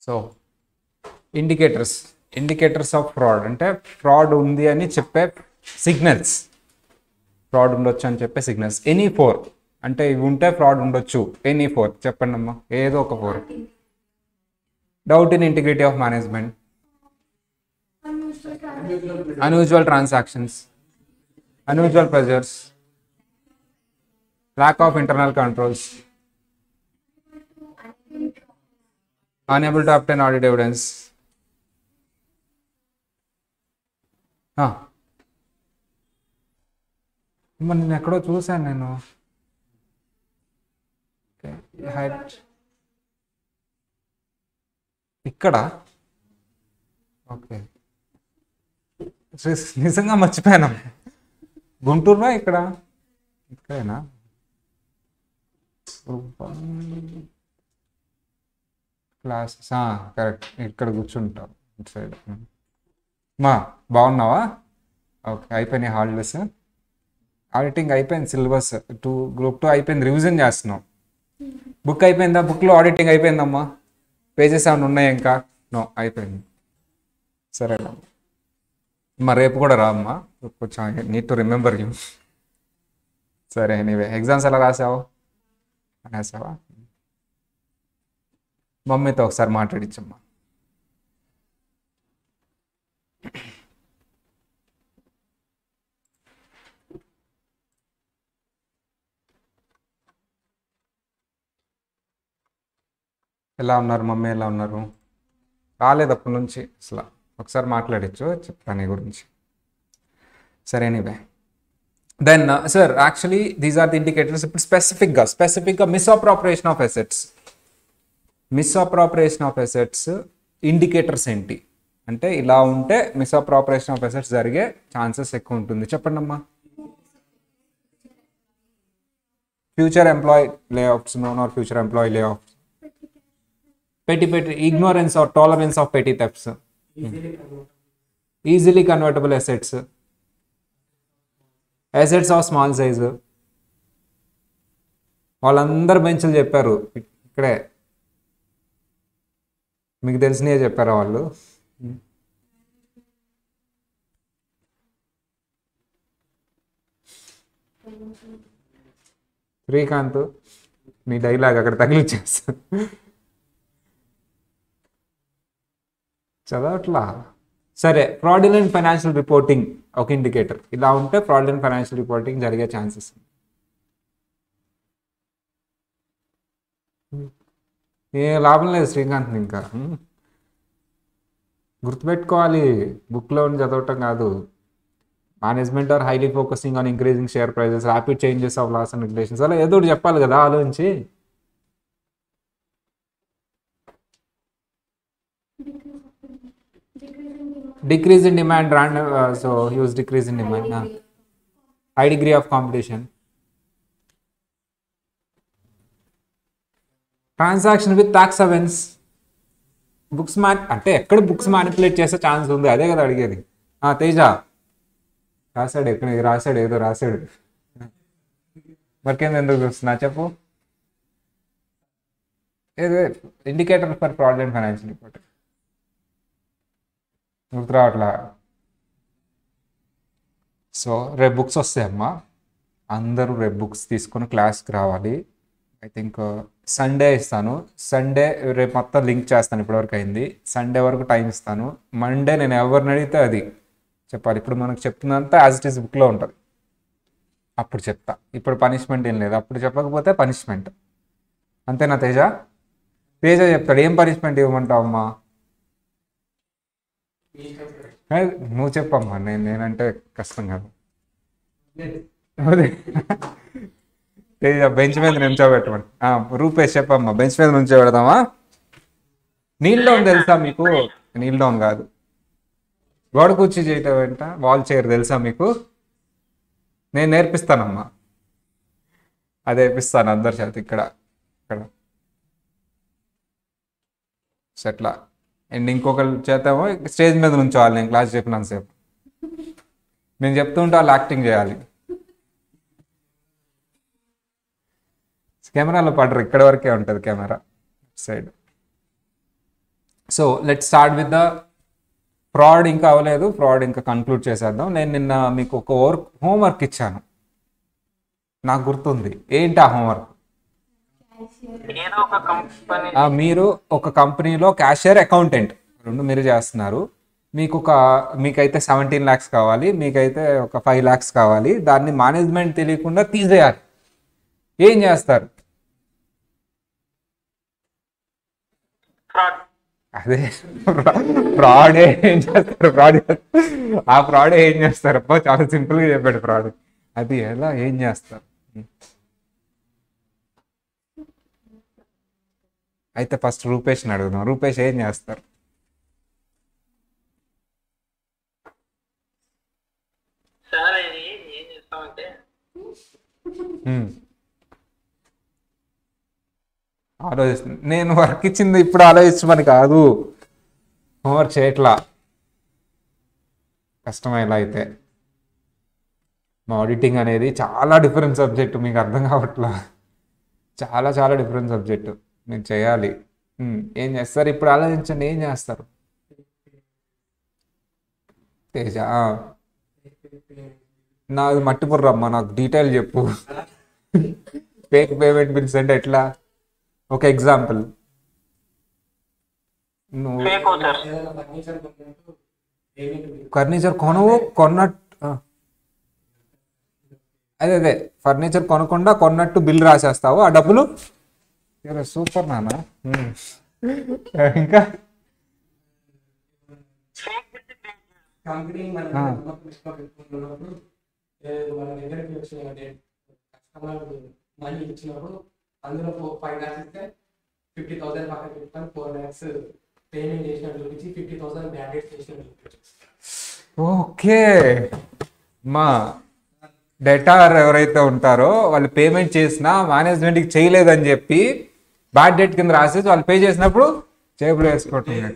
So indicators indicators of fraud అంటే fraud ఉంది అని చెప్పే సిగ్నల్స్ ఫ్రాడ్ ఉండొచ్చు అని చెప్పే సిగ్నల్స్ ఎనీ ఫోర్ అంటే ఇవి ఉంటే ఫ్రాడ్ ఉండొచ్చు ఎనీ ఫోర్ చెప్పండి అమ్మా ఏదో ఒక for doubt in integrity of management unusual transactions, unusual pressures, lack of internal controls, unable to obtain audit evidence. Ah. మరి నేను ఎక్కడో చూశాను నేను హైట్ ఇక్కడ ఓకే శ్రీ- నిజంగా మర్చిపోయాను గుంటూరులో ఇక్కడ ఇక్కడేనా క్లాసెస్ కరెక్ట్ ఇక్కడ కూర్చుంటాం ఇటు సైడ్ మా బాగున్నావా ఓకే అయిపోయినాయి హాలిడేస్ ఆడిటింగ్ అయిపోయింది సిలబస్ టూ గ్రూప్ టూ అయిపోయింది రివిజన్ చేస్తున్నాం బుక్ అయిపోయిందా బుక్లో ఆడిటింగ్ అయిపోయిందమ్మా పేజెస్ ఏమైనా ఉన్నాయి ఇంకా నో అయిపోయింది సరేనా మా రేపు కూడా రా అమ్మా కొంచెం నీట్ టు రిమెంబర్ యూ సరే ఎనీవే ఎగ్జామ్స్ ఎలా రాసావు రాసావా మమ్మీతో ఒకసారి మాట్లాడించమ్మా ఎలా ఉన్నారు మమ్మీ ఎలా ఉన్నారు రాలేదు అప్పటి నుంచి అసలు ఒకసారి మాట్లాడచ్చు చెప్తాను నీ గురించి సరే anyway then sir actually these are the indicators ఇప్పుడు స్పెసిఫిక్గా స్పెసిఫిక్గా misappropriation of assets misappropriation of assets indicators ఏంటి అంటే ఇలా ఉంటే మిస్అప్రాపరేషన్ ఆఫ్ ఎసెట్స్ జరిగే ఛాన్సెస్ ఎక్కువ ఉంటుంది చెప్పండి అమ్మా future employ layoffs known are future employee layoff petty petty ignorance or tolerance of petty thefts easily convertible assets assets of small size వాళ్ళందరు బెంచ్లు చెప్పారు ఇక్కడే మీకు తెలిసినవే చెప్పారా వాళ్ళు శ్రీకాంత్ మీ డైలాగ్ అక్కడ తగిలిచ్చేస్తా చదవట్లా సరే ఫ్రాడులెంట్ ఫైనాన్షియల్ రిపోర్టింగ్ ఒక ఇండికేటర్ ఇలా ఉంటే ఫ్రాడులెంట్ ఫైనాన్షియల్ రిపోర్టింగ్ జరిగే ఛాన్సెస్ ఏ లాభం లేదు శ్రీకాంత్ ఇంకా హ్మ్. గుర్తుపెట్టుకోవాలి బుక్లో చదవటం కాదు management are highly focusing on increasing share prices rapid changes of laws and regulations అలా ఏదో ఒకటి చెప్పాలి కదా ఆలోచించి decrease in demand random uh, so use decrease in demand uh, high degree of competition transaction with tax havens books man అంటే ఎక్కడ books manipulate చేసే chance ఉంది అదే కదా అడిగేది ఆ, తేజ రాశాడు ఎక్కడ ఇది రాశాడు ఏదో రాశాడు మరికేంది ఎందుకు చూస్తున్నా చెప్పు ఏదో indicator for problem financial report గుర్తు రావట్లా సో రేపు బుక్స్ వస్తాయమ్మా అందరూ రేపు బుక్స్ తీసుకొని క్లాస్కి రావాలి ఐ థింక్ సండే ఇస్తాను సండే రేపు మొత్తం లింక్ చేస్తాను ఇప్పటివరకు అయింది సండే వరకు టైం ఇస్తాను మండే నేను ఎవరిని అడిగితే అది చెప్పాలి ఇప్పుడు మనకు చెప్తున్నంతా యాజ్ ఇట్ ఈస్ బుక్లో ఉంటుంది అప్పుడు చెప్తా ఇప్పుడు పనిష్మెంట్ ఏం లేదు అప్పుడు చెప్పకపోతే పనిష్మెంట్ అంతేనా తేజ తేజ చెప్తాడు ఏం పనిష్మెంట్ ఇవ్వమంటావు అమ్మా ఏ, నువ్వు చెప్పమ్మా నేను నేనంటే కష్టం కాదు అదే. తేజ బెంచ్ మీద నుంచోబెట్టమని ఆ, రూపేష్ చెప్పమ్మా బెంచ్ మీద నుంచోబెడదామా నీల్ డౌన్ తెలుసా మీకు నీల్ డౌన్ కాదు గోడ కూర్చి చేయటం వెంట వాల్ చైర్ తెలుసా మీకు నేను నేర్పిస్తానమ్మా అదే నేర్పిస్తాను అందరి చేత ఇక్కడ ఇక్కడ సో అట్లా అండ్ ఇంకొకరు చేతేమో స్టేజ్ మీద నుంచోవాలి నేను క్లాస్ చెప్పినంతసేపు నేను చెప్తుంటే వాళ్ళు యాక్టింగ్ చేయాలి కెమెరాలో పడరు ఇక్కడ వరకే ఉంటుంది camera side so let start with the fraud ఇంకా అవ్వలేదు ఫ్రాడ్ ఇంకా కన్క్లూడ్ చేసేద్దాం నేను నిన్న మీకు ఒక వర్క్ హోంవర్క్ ఇచ్చాను నాకు గుర్తుంది ఏంటి ఆ హోంవర్క్ ఏదో ఒక కంపెనీ ఆ, మీరు ఒక కంపెనీలో క్యాషియర్ అకౌంటెంట్ రెండు మీరు చేస్తున్నారు మీకు ఒక మీకైతే సెవెంటీన్ ల్యాక్స్ కావాలి మీకైతే ఒక ఫైవ్ ల్యాక్స్ కావాలి దాన్ని మేనేజ్మెంట్ తెలియకుండా తీసేయాలి ఏం చేస్తారు ఫ్రాడ్ అదే ఫ్రాడ్ ఏం చేస్తారు ఫ్రాడ్ ఆ ఫ్రాడ్ ఏం చేస్తారు అబ్బా చాలా సింపుల్ గా చెప్పాడు ఫ్రాడ్ అది ఎలా ఏం చేస్తారు అయితే ఫస్ట్ రూపేష్ని అడుగుదాం రూపేష్ ఏం చేస్తారు సార్ ఇది ఏం చేస్తామంటే హ్మ్. ఆలోచిస్తుంది నేను వర్క్ ఇచ్చింది ఇప్పుడు ఆలోచించమని కాదు హోంవర్క్ చేయట్లా కష్టమేలా అయితే మా ఆడిటింగ్ అనేది చాలా డిఫరెంట్ సబ్జెక్ట్ మీకు అర్థం కావట్లా చాలా చాలా డిఫరెంట్ సబ్జెక్టు మీరు చేయాలి హ్మ్. ఏం చేస్తారు ఇప్పుడు ఆలోచించండి ఏం చేస్తారు తేజ ఆ. నాది మట్టిపుర్రమ్మ నాకు డీటెయిల్ చెప్పు ఫేక్ పేమెంట్ బిల్స్ అంటే ఎట్లా ఒక ఎగ్జాంపుల్ నువ్వు ఫేక్ అవుతారు ఫర్నిచర్ కొనవు కొన్నట్టు ఆ. అదే అదే ఫర్నిచర్ కొనకుండా కొన్నట్టు బిల్ రాసేస్తావు ఆ డబ్బులు చాలా సూపర్ నాన్న ఉమ్. ఇంకా ఫేక్ కంపెనీ మన ఆ. పెట్టుకున్నప్పుడు మన దగ్గరికి వచ్చిన కస్టమర్ మనీ ఇచ్చినప్పుడు అందులో ఫైవ్ ల్యాక్స్ ఇస్తే ఫిఫ్టీ థౌసండ్ పక్కన పెట్టుకొని ఫోర్ ల్యాక్స్ పేమెంట్ చేసినట్టు చూపించి ఫిఫ్టీ థౌసండ్ బ్యాడెడ్ చేసినట్టు చూపించి ఓకే మా డెటార్ ఎవరైతే ఉంటారో వాళ్ళు పేమెంట్ చేసినా మేనేజ్మెంట్కి చేయలేదని చెప్పి బ్యాడ్ డేట్ కింద రాసేసి వాళ్ళు పే చేసినప్పుడు జేబులో వేసుకోవటం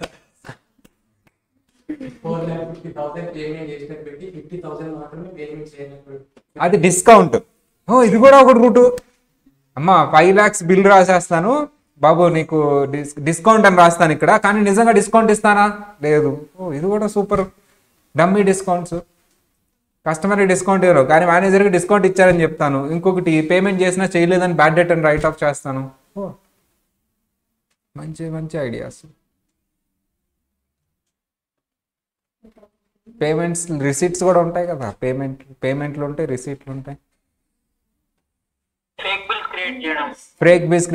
four lakh fifty thousand payment చేసినట్టు పెట్టి ఫిఫ్టీ థౌసండ్ మాత్రమే పేమెంట్ చేయనట్టు అది డిస్కౌంట్ ఓ ఇది కూడా ఒక రూటు అమ్మా ఫైవ్ ల్యాక్స్ బిల్ రాసేస్తాను బాబు నీకు డిస్ డిస్కౌంట్ అని రాస్తాను ఇక్కడ కానీ నిజంగా డిస్కౌంట్ ఇస్తానా లేదు ఓ ఇది కూడా సూపర్ డమ్మీ డిస్కౌంట్స్ కస్టమర్కి డిస్కౌంట్ ఇవ్వరు కానీ మేనేజర్కి డిస్కౌంట్ ఇచ్చారని చెప్తాను ఇంకొకటి పేమెంట్ చేసినా చేయలేదని బ్యాడ్ డేట్ అని రైట్ ఆఫ్ చేస్తాను ఓ మంచి మంచి ఐడియాస్ పేమెంట్స్ రిసీట్స్ కూడా ఉంటాయి కదా పేమెంట్ పేమెంట్లు ఉంటాయి రిసీట్లు ఉంటాయి ఫేక్ బిల్స్ క్రియేట్ చేయడం బ్రేక్ బేస్క్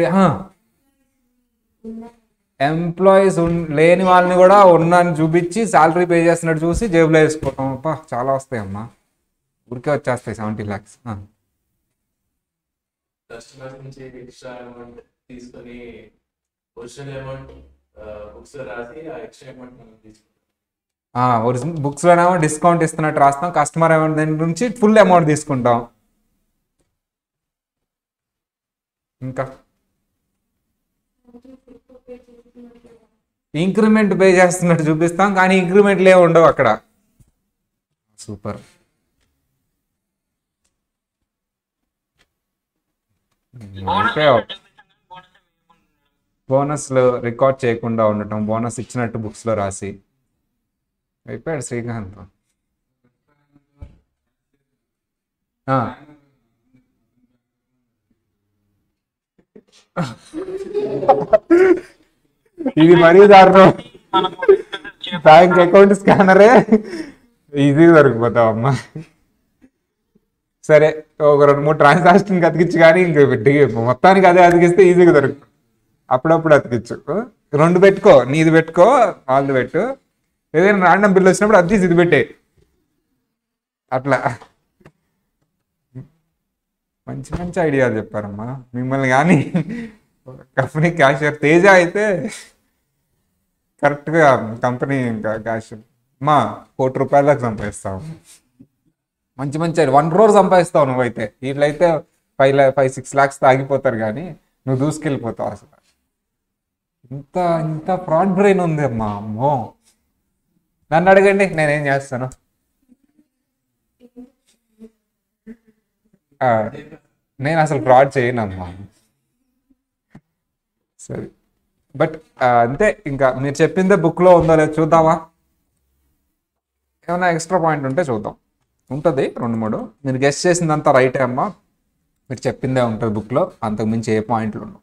ఎంప్లాయీస్ లేని వాళ్ళని కూడా ఉన్నాను చూపించి శాలరీ పే చేస్తున్నట్టు చూసి జేబులో వేసుకోవటం అబ్బా చాలా వస్తాయి అమ్మా ఊరికే వచ్చేస్తాయి సెవెంటీ ల్యాక్స్ కస్టమర్స్ నుంచి ఎక్స్ట్రా అమౌంట్ తీసుకొని ఒరిజినల్ అమౌంట్ బుక్స్ రాసి ఆ ఎక్స్ట్రా అమౌంట్ మనం తీసుకుంటాం ఒరిజినల్ బుక్స్లోనేమో డిస్కౌంట్ ఇస్తున్నట్టు రాస్తాం కస్టమర్ అమౌంట్ దగ్గర నుంచి ఫుల్ అమౌంట్ తీసుకుంటాం ఇంకా ఇంక్రిమెంట్ పే చేస్తున్నట్టు చూపిస్తాం కానీ ఇంక్రిమెంట్లు ఏమి ఉండవు అక్కడ సూపర్ అయిపోయావు బోనస్లు రికార్డ్ చేయకుండా ఉండటం బోనస్ ఇచ్చినట్టు బుక్స్లో రాసి అయిపోయాడు శ్రీకాంత్ ఆ. ఇది మరీ దారుణం బ్యాంక్ అకౌంట్ స్కానరే ఈజీగా దొరికిపోతావు అమ్మా సరే ఒక రెండు మూడు ట్రాన్సాక్షన్ అతికించు కానీ ఇంక డి- మొత్తానికి అదే అతికిస్తే ఈజీగా దొరుకుతుంది అప్పుడప్పుడు అతికించు రెండు పెట్టుకో నీది పెట్టుకో వాళ్ళది పెట్టు ఏదైనా రాండమ్ బిల్ వచ్చినప్పుడు అది తీసి ఇది పెట్టే అట్లా మంచి మంచి ఐడియాలు చెప్పారమ్మా మిమ్మల్ని కానీ కంపెనీ క్యాషియర్ తేజ అయితే కరెక్ట్గా కంపెనీ ఇంకా క్యాషియర్ మా కోటి రూపాయలకు సంపాదిస్తావు మంచి మంచి వన్ రోర్ సంపాదిస్తావు నువ్వైతే వీళ్ళైతే ఫైవ్ ల్యా ఫైవ్ సిక్స్ ల్యాక్స్ తాగిపోతారు కానీ నువ్వు దూసుకెళ్ళిపోతావు అసలు ఇంత ఇంత ఫ్రాడ్ బ్రెయిన్ ఉంది అమ్మా అమ్మో నన్ను అడగండి నేనేం చేస్తాను ఆ, నేను అసలు ఫ్రాడ్ చేయనమ్మా సరే బట్ అంతే ఇంకా మీరు చెప్పిందే బుక్లో ఉందో లేదో చూద్దామా ఏమైనా ఎక్స్ట్రా పాయింట్ ఉంటే చూద్దాం ఉంటుంది రెండు మూడు మీరు గెస్ట్ చేసిందంతా రైటే అమ్మా మీరు చెప్పిందే ఉంటుంది బుక్లో అంతకు మించి ఏ పాయింట్లు ఉండవు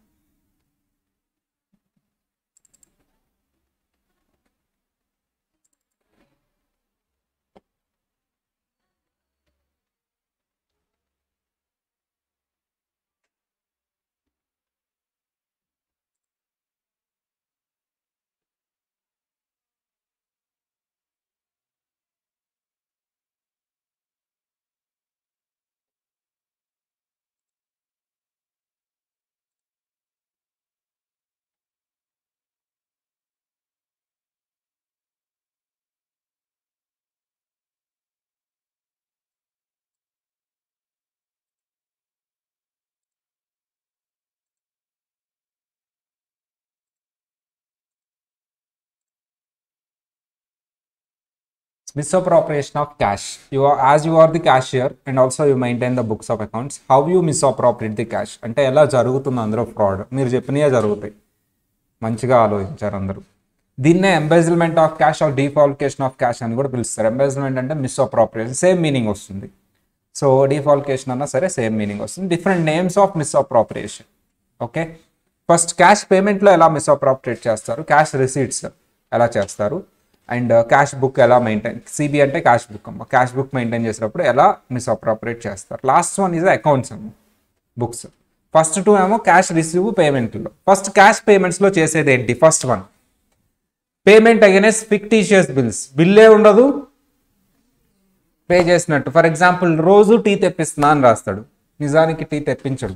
misappropriation of cash you are as you are the cashier and also you maintain the books of accounts how you misappropriate the cash అంటే ఎలా జరుగుతుంది అందులో ఫ్రాడ్ మీరు చెప్పినవే జరుగుతాయి మంచిగా ఆలోచించారు అందరూ దీన్నే embezzlement of cash or defalcation of cash అని కూడా పిలుస్తారు ఎంబెజిల్మెంట్ అంటే మిస్అప్రాప్రియేషన్ సేమ్ మీనింగ్ వస్తుంది సో డిఫాల్కేషన్ అన్నా సరే సేమ్ మీనింగ్ వస్తుంది different names of misappropriation okay first cash పేమెంట్లో ఎలా మిస్అప్రాప్రియేట్ చేస్తారు క్యాష్ రిసీట్స్ ఎలా చేస్తారు అండ్ క్యాష్ బుక్ ఎలా మెయింటైన్ సిబి అంటే క్యాష్ బుక్ అమ్మ క్యాష్ బుక్ మెయింటైన్ చేసినప్పుడు ఎలా మిస్అప్రాప్రియేట్ చేస్తారు లాస్ట్ వన్ ఇస్ అకౌంట్స్ అమ్మ బుక్స్ ఫస్ట్ టూ ఏమో క్యాష్ రిసీవ్ పేమెంట్లో ఫస్ట్ క్యాష్ పేమెంట్స్లో చేసేది ఏంటి first one payment against fictitious bills బిల్లే ఉండదు పే చేసినట్టు ఫర్ ఎగ్జాంపుల్ రోజు టీ తెప్పిస్తున్నా అని రాస్తాడు నిజానికి టీ తెప్పించడు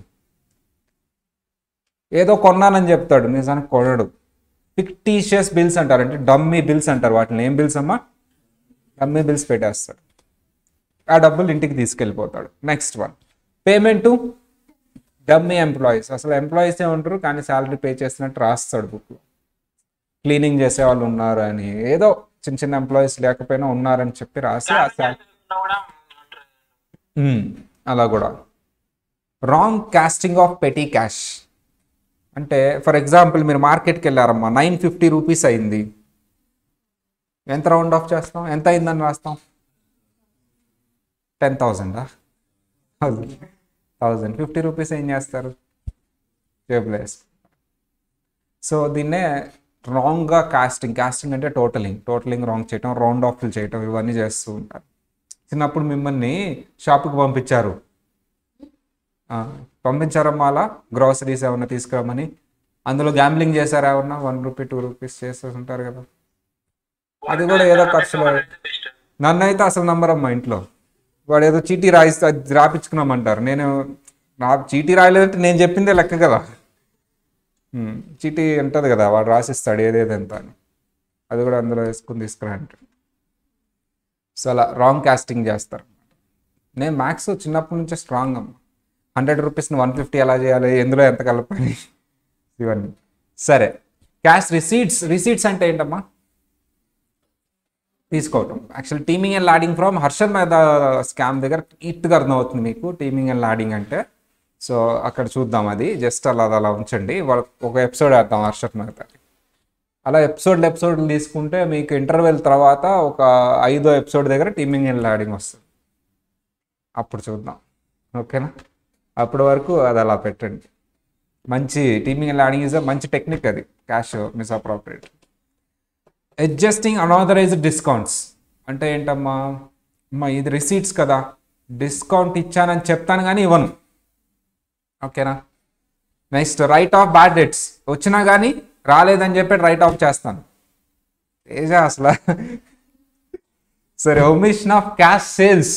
ఏదో కొన్నానని చెప్తాడు నిజానికి కొనడు ఫిక్టీషియస్ బిల్స్ అంటారు అంటే డమ్మీ బిల్స్ అంటారు వాటిని ఏం బిల్స్ అమ్మా డమ్మీ బిల్స్ పెట్టేస్తాడు ఆ డబ్బులు ఇంటికి తీసుకెళ్ళిపోతాడు next one payment to dummy employees అసలు ఎంప్లాయీస్ ఉంటారు కానీ శాలరీ పే చేసినట్టు రాస్తాడు బుక్లో క్లీనింగ్ చేసే వాళ్ళు ఉన్నారు అని ఏదో చిన్న చిన్న ఎంప్లాయీస్ లేకపోయినా ఉన్నారని చెప్పి రాసి ఆ శాలరీ కూడా ఉంటారు. మ్మ్. అలా కూడా wrong casting of petty cash అంటే ఫర్ ఎగ్జాంపుల్ మీరు మార్కెట్కి వెళ్ళారమ్మా నైన్ ఫిఫ్టీ రూపీస్ అయింది ఎంత రౌండ్ ఆఫ్ చేస్తాం ఎంత అయిందని రాస్తాం టెన్ థౌజండా థౌజండ్ థౌజండ్ ఫిఫ్టీ రూపీస్ ఏం చేస్తారు జేబులో వేసుకుంటారు సో దీన్నే రాంగ్గా కాస్టింగ్ కాస్టింగ్ అంటే టోటలింగ్ టోటలింగ్ రాంగ్ చేయటం రౌండ్ ఆఫ్లు చేయటం ఇవన్నీ చేస్తూ ఉంటారు చిన్నప్పుడు మిమ్మల్ని షాప్కి పంపించారు ఆ, పంపించారమ్మా అలా గ్రాసరీస్ ఏమన్నా తీసుకురమ్మని అందులో గ్యాంబ్లింగ్ చేశారా ఏమన్నా వన్ రూపీ టూ రూపీస్ చేస్తూ ఉంటారు కదా అది కూడా ఏదో ఖర్చులో బెస్ట్ నన్ను అయితే అసలు నంబరమ్మా ఇంట్లో వాడు ఏదో చీటీ రాయిస్తే అది రాపించుకున్నామంటారు నేను నా చీటీ రాయలేదంటే నేను చెప్పిందే లెక్క కదా ఉమ్, చీటీ ఉంటుంది కదా వాడు రాసిస్తాడు ఏదేది ఎంత అని అది కూడా అందులో వేసుకుని తీసుకురా అంటాడు సో అలా రాంగ్ కాస్టింగ్ చేస్తారు నేను మ్యాథ్స్ చిన్నప్పటి నుంచే స్ట్రాంగ్ అమ్మ హండ్రెడ్ రూపీస్ని వన్ ఫిఫ్టీ ఎలా చేయాలి ఎందులో ఎంత కలపాలి ఇవన్నీ సరే క్యాష్ రిసీట్స్ రిసీట్స్ అంటే ఏంటమ్మా తీసుకోవటం actual teeming and lading from Harshad మీద స్కామ్ దగ్గర ఇట్టుగా అర్థమవుతుంది మీకు టీమింగ్ అండ్ లాడింగ్ అంటే సో అక్కడ చూద్దాం అది జస్ట్ అలా అది అలా ఉంచండి వాళ్ళ ఒక ఎపిసోడ్ వేద్దాం హర్షద్ మీద అలా ఎపిసోడ్లు ఎపిసోడ్లు తీసుకుంటే మీకు ఇంటర్వెల్ తర్వాత ఒక ఐదో ఎపిసోడ్ దగ్గర టీమింగ్ అండ్ లాడింగ్ వస్తుంది అప్పుడు చూద్దాం ఓకేనా అప్పటి వరకు అది అలా పెట్టండి మంచి టీమింగ్ అండ్ లాడింగ్ ఇస్ మంచి టెక్నిక్ అది cash misappropriate adjusting unauthorised discounts అంటే ఏంటమ్మా అమ్మా ఇది రిసీట్స్ కదా డిస్కౌంట్ ఇచ్చానని చెప్తాను కానీ ఇవ్వను ఓకేనా next write off bad debts వచ్చినా కానీ రాలేదని చెప్పి రైట్ ఆఫ్ చేస్తాను ఏజా అసలు సరే ఒమిషన్ ఆఫ్ క్యాష్ సేల్స్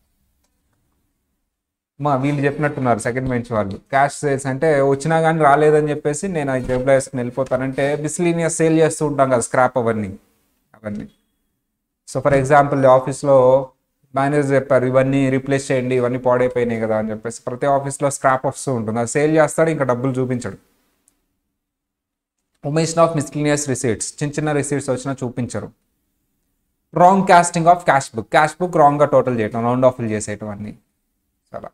మా వీళ్ళు చెప్పినట్టున్నారు సెకండ్ బెంచ్ వాళ్ళు క్యాష్ సేల్స్ అంటే వచ్చినా కానీ రాలేదని చెప్పేసి నేను అది జేబులో వేసుకుని వెళ్ళిపోతానంటే బిస్లీనియస్ సేల్ చేస్తూ ఉంటాం కదా స్క్రాప్ అవన్నీ అవన్నీ సో ఫర్ ఎగ్జాంపుల్ ఆఫీస్లో మేనేజర్ చెప్పారు ఇవన్నీ రీప్లేస్ చేయండి ఇవన్నీ పాడైపోయినాయి కదా అని చెప్పేసి ప్రతి ఆఫీస్లో స్క్రాప్ వస్తూ ఉంటుంది అది సేల్ చేస్తాడు ఇంకా డబ్బులు చూపించడు ఉమేషన్ ఆఫ్ మిస్లీనియస్ రిసీట్స్ చిన్న చిన్న రిసీట్స్ వచ్చినా చూపించరు wrong casting of cash book cash book రాంగ్గా టోటల్ చేయటం రౌండ్ ఆఫ్లు చేసేయటం అన్నీ చాలా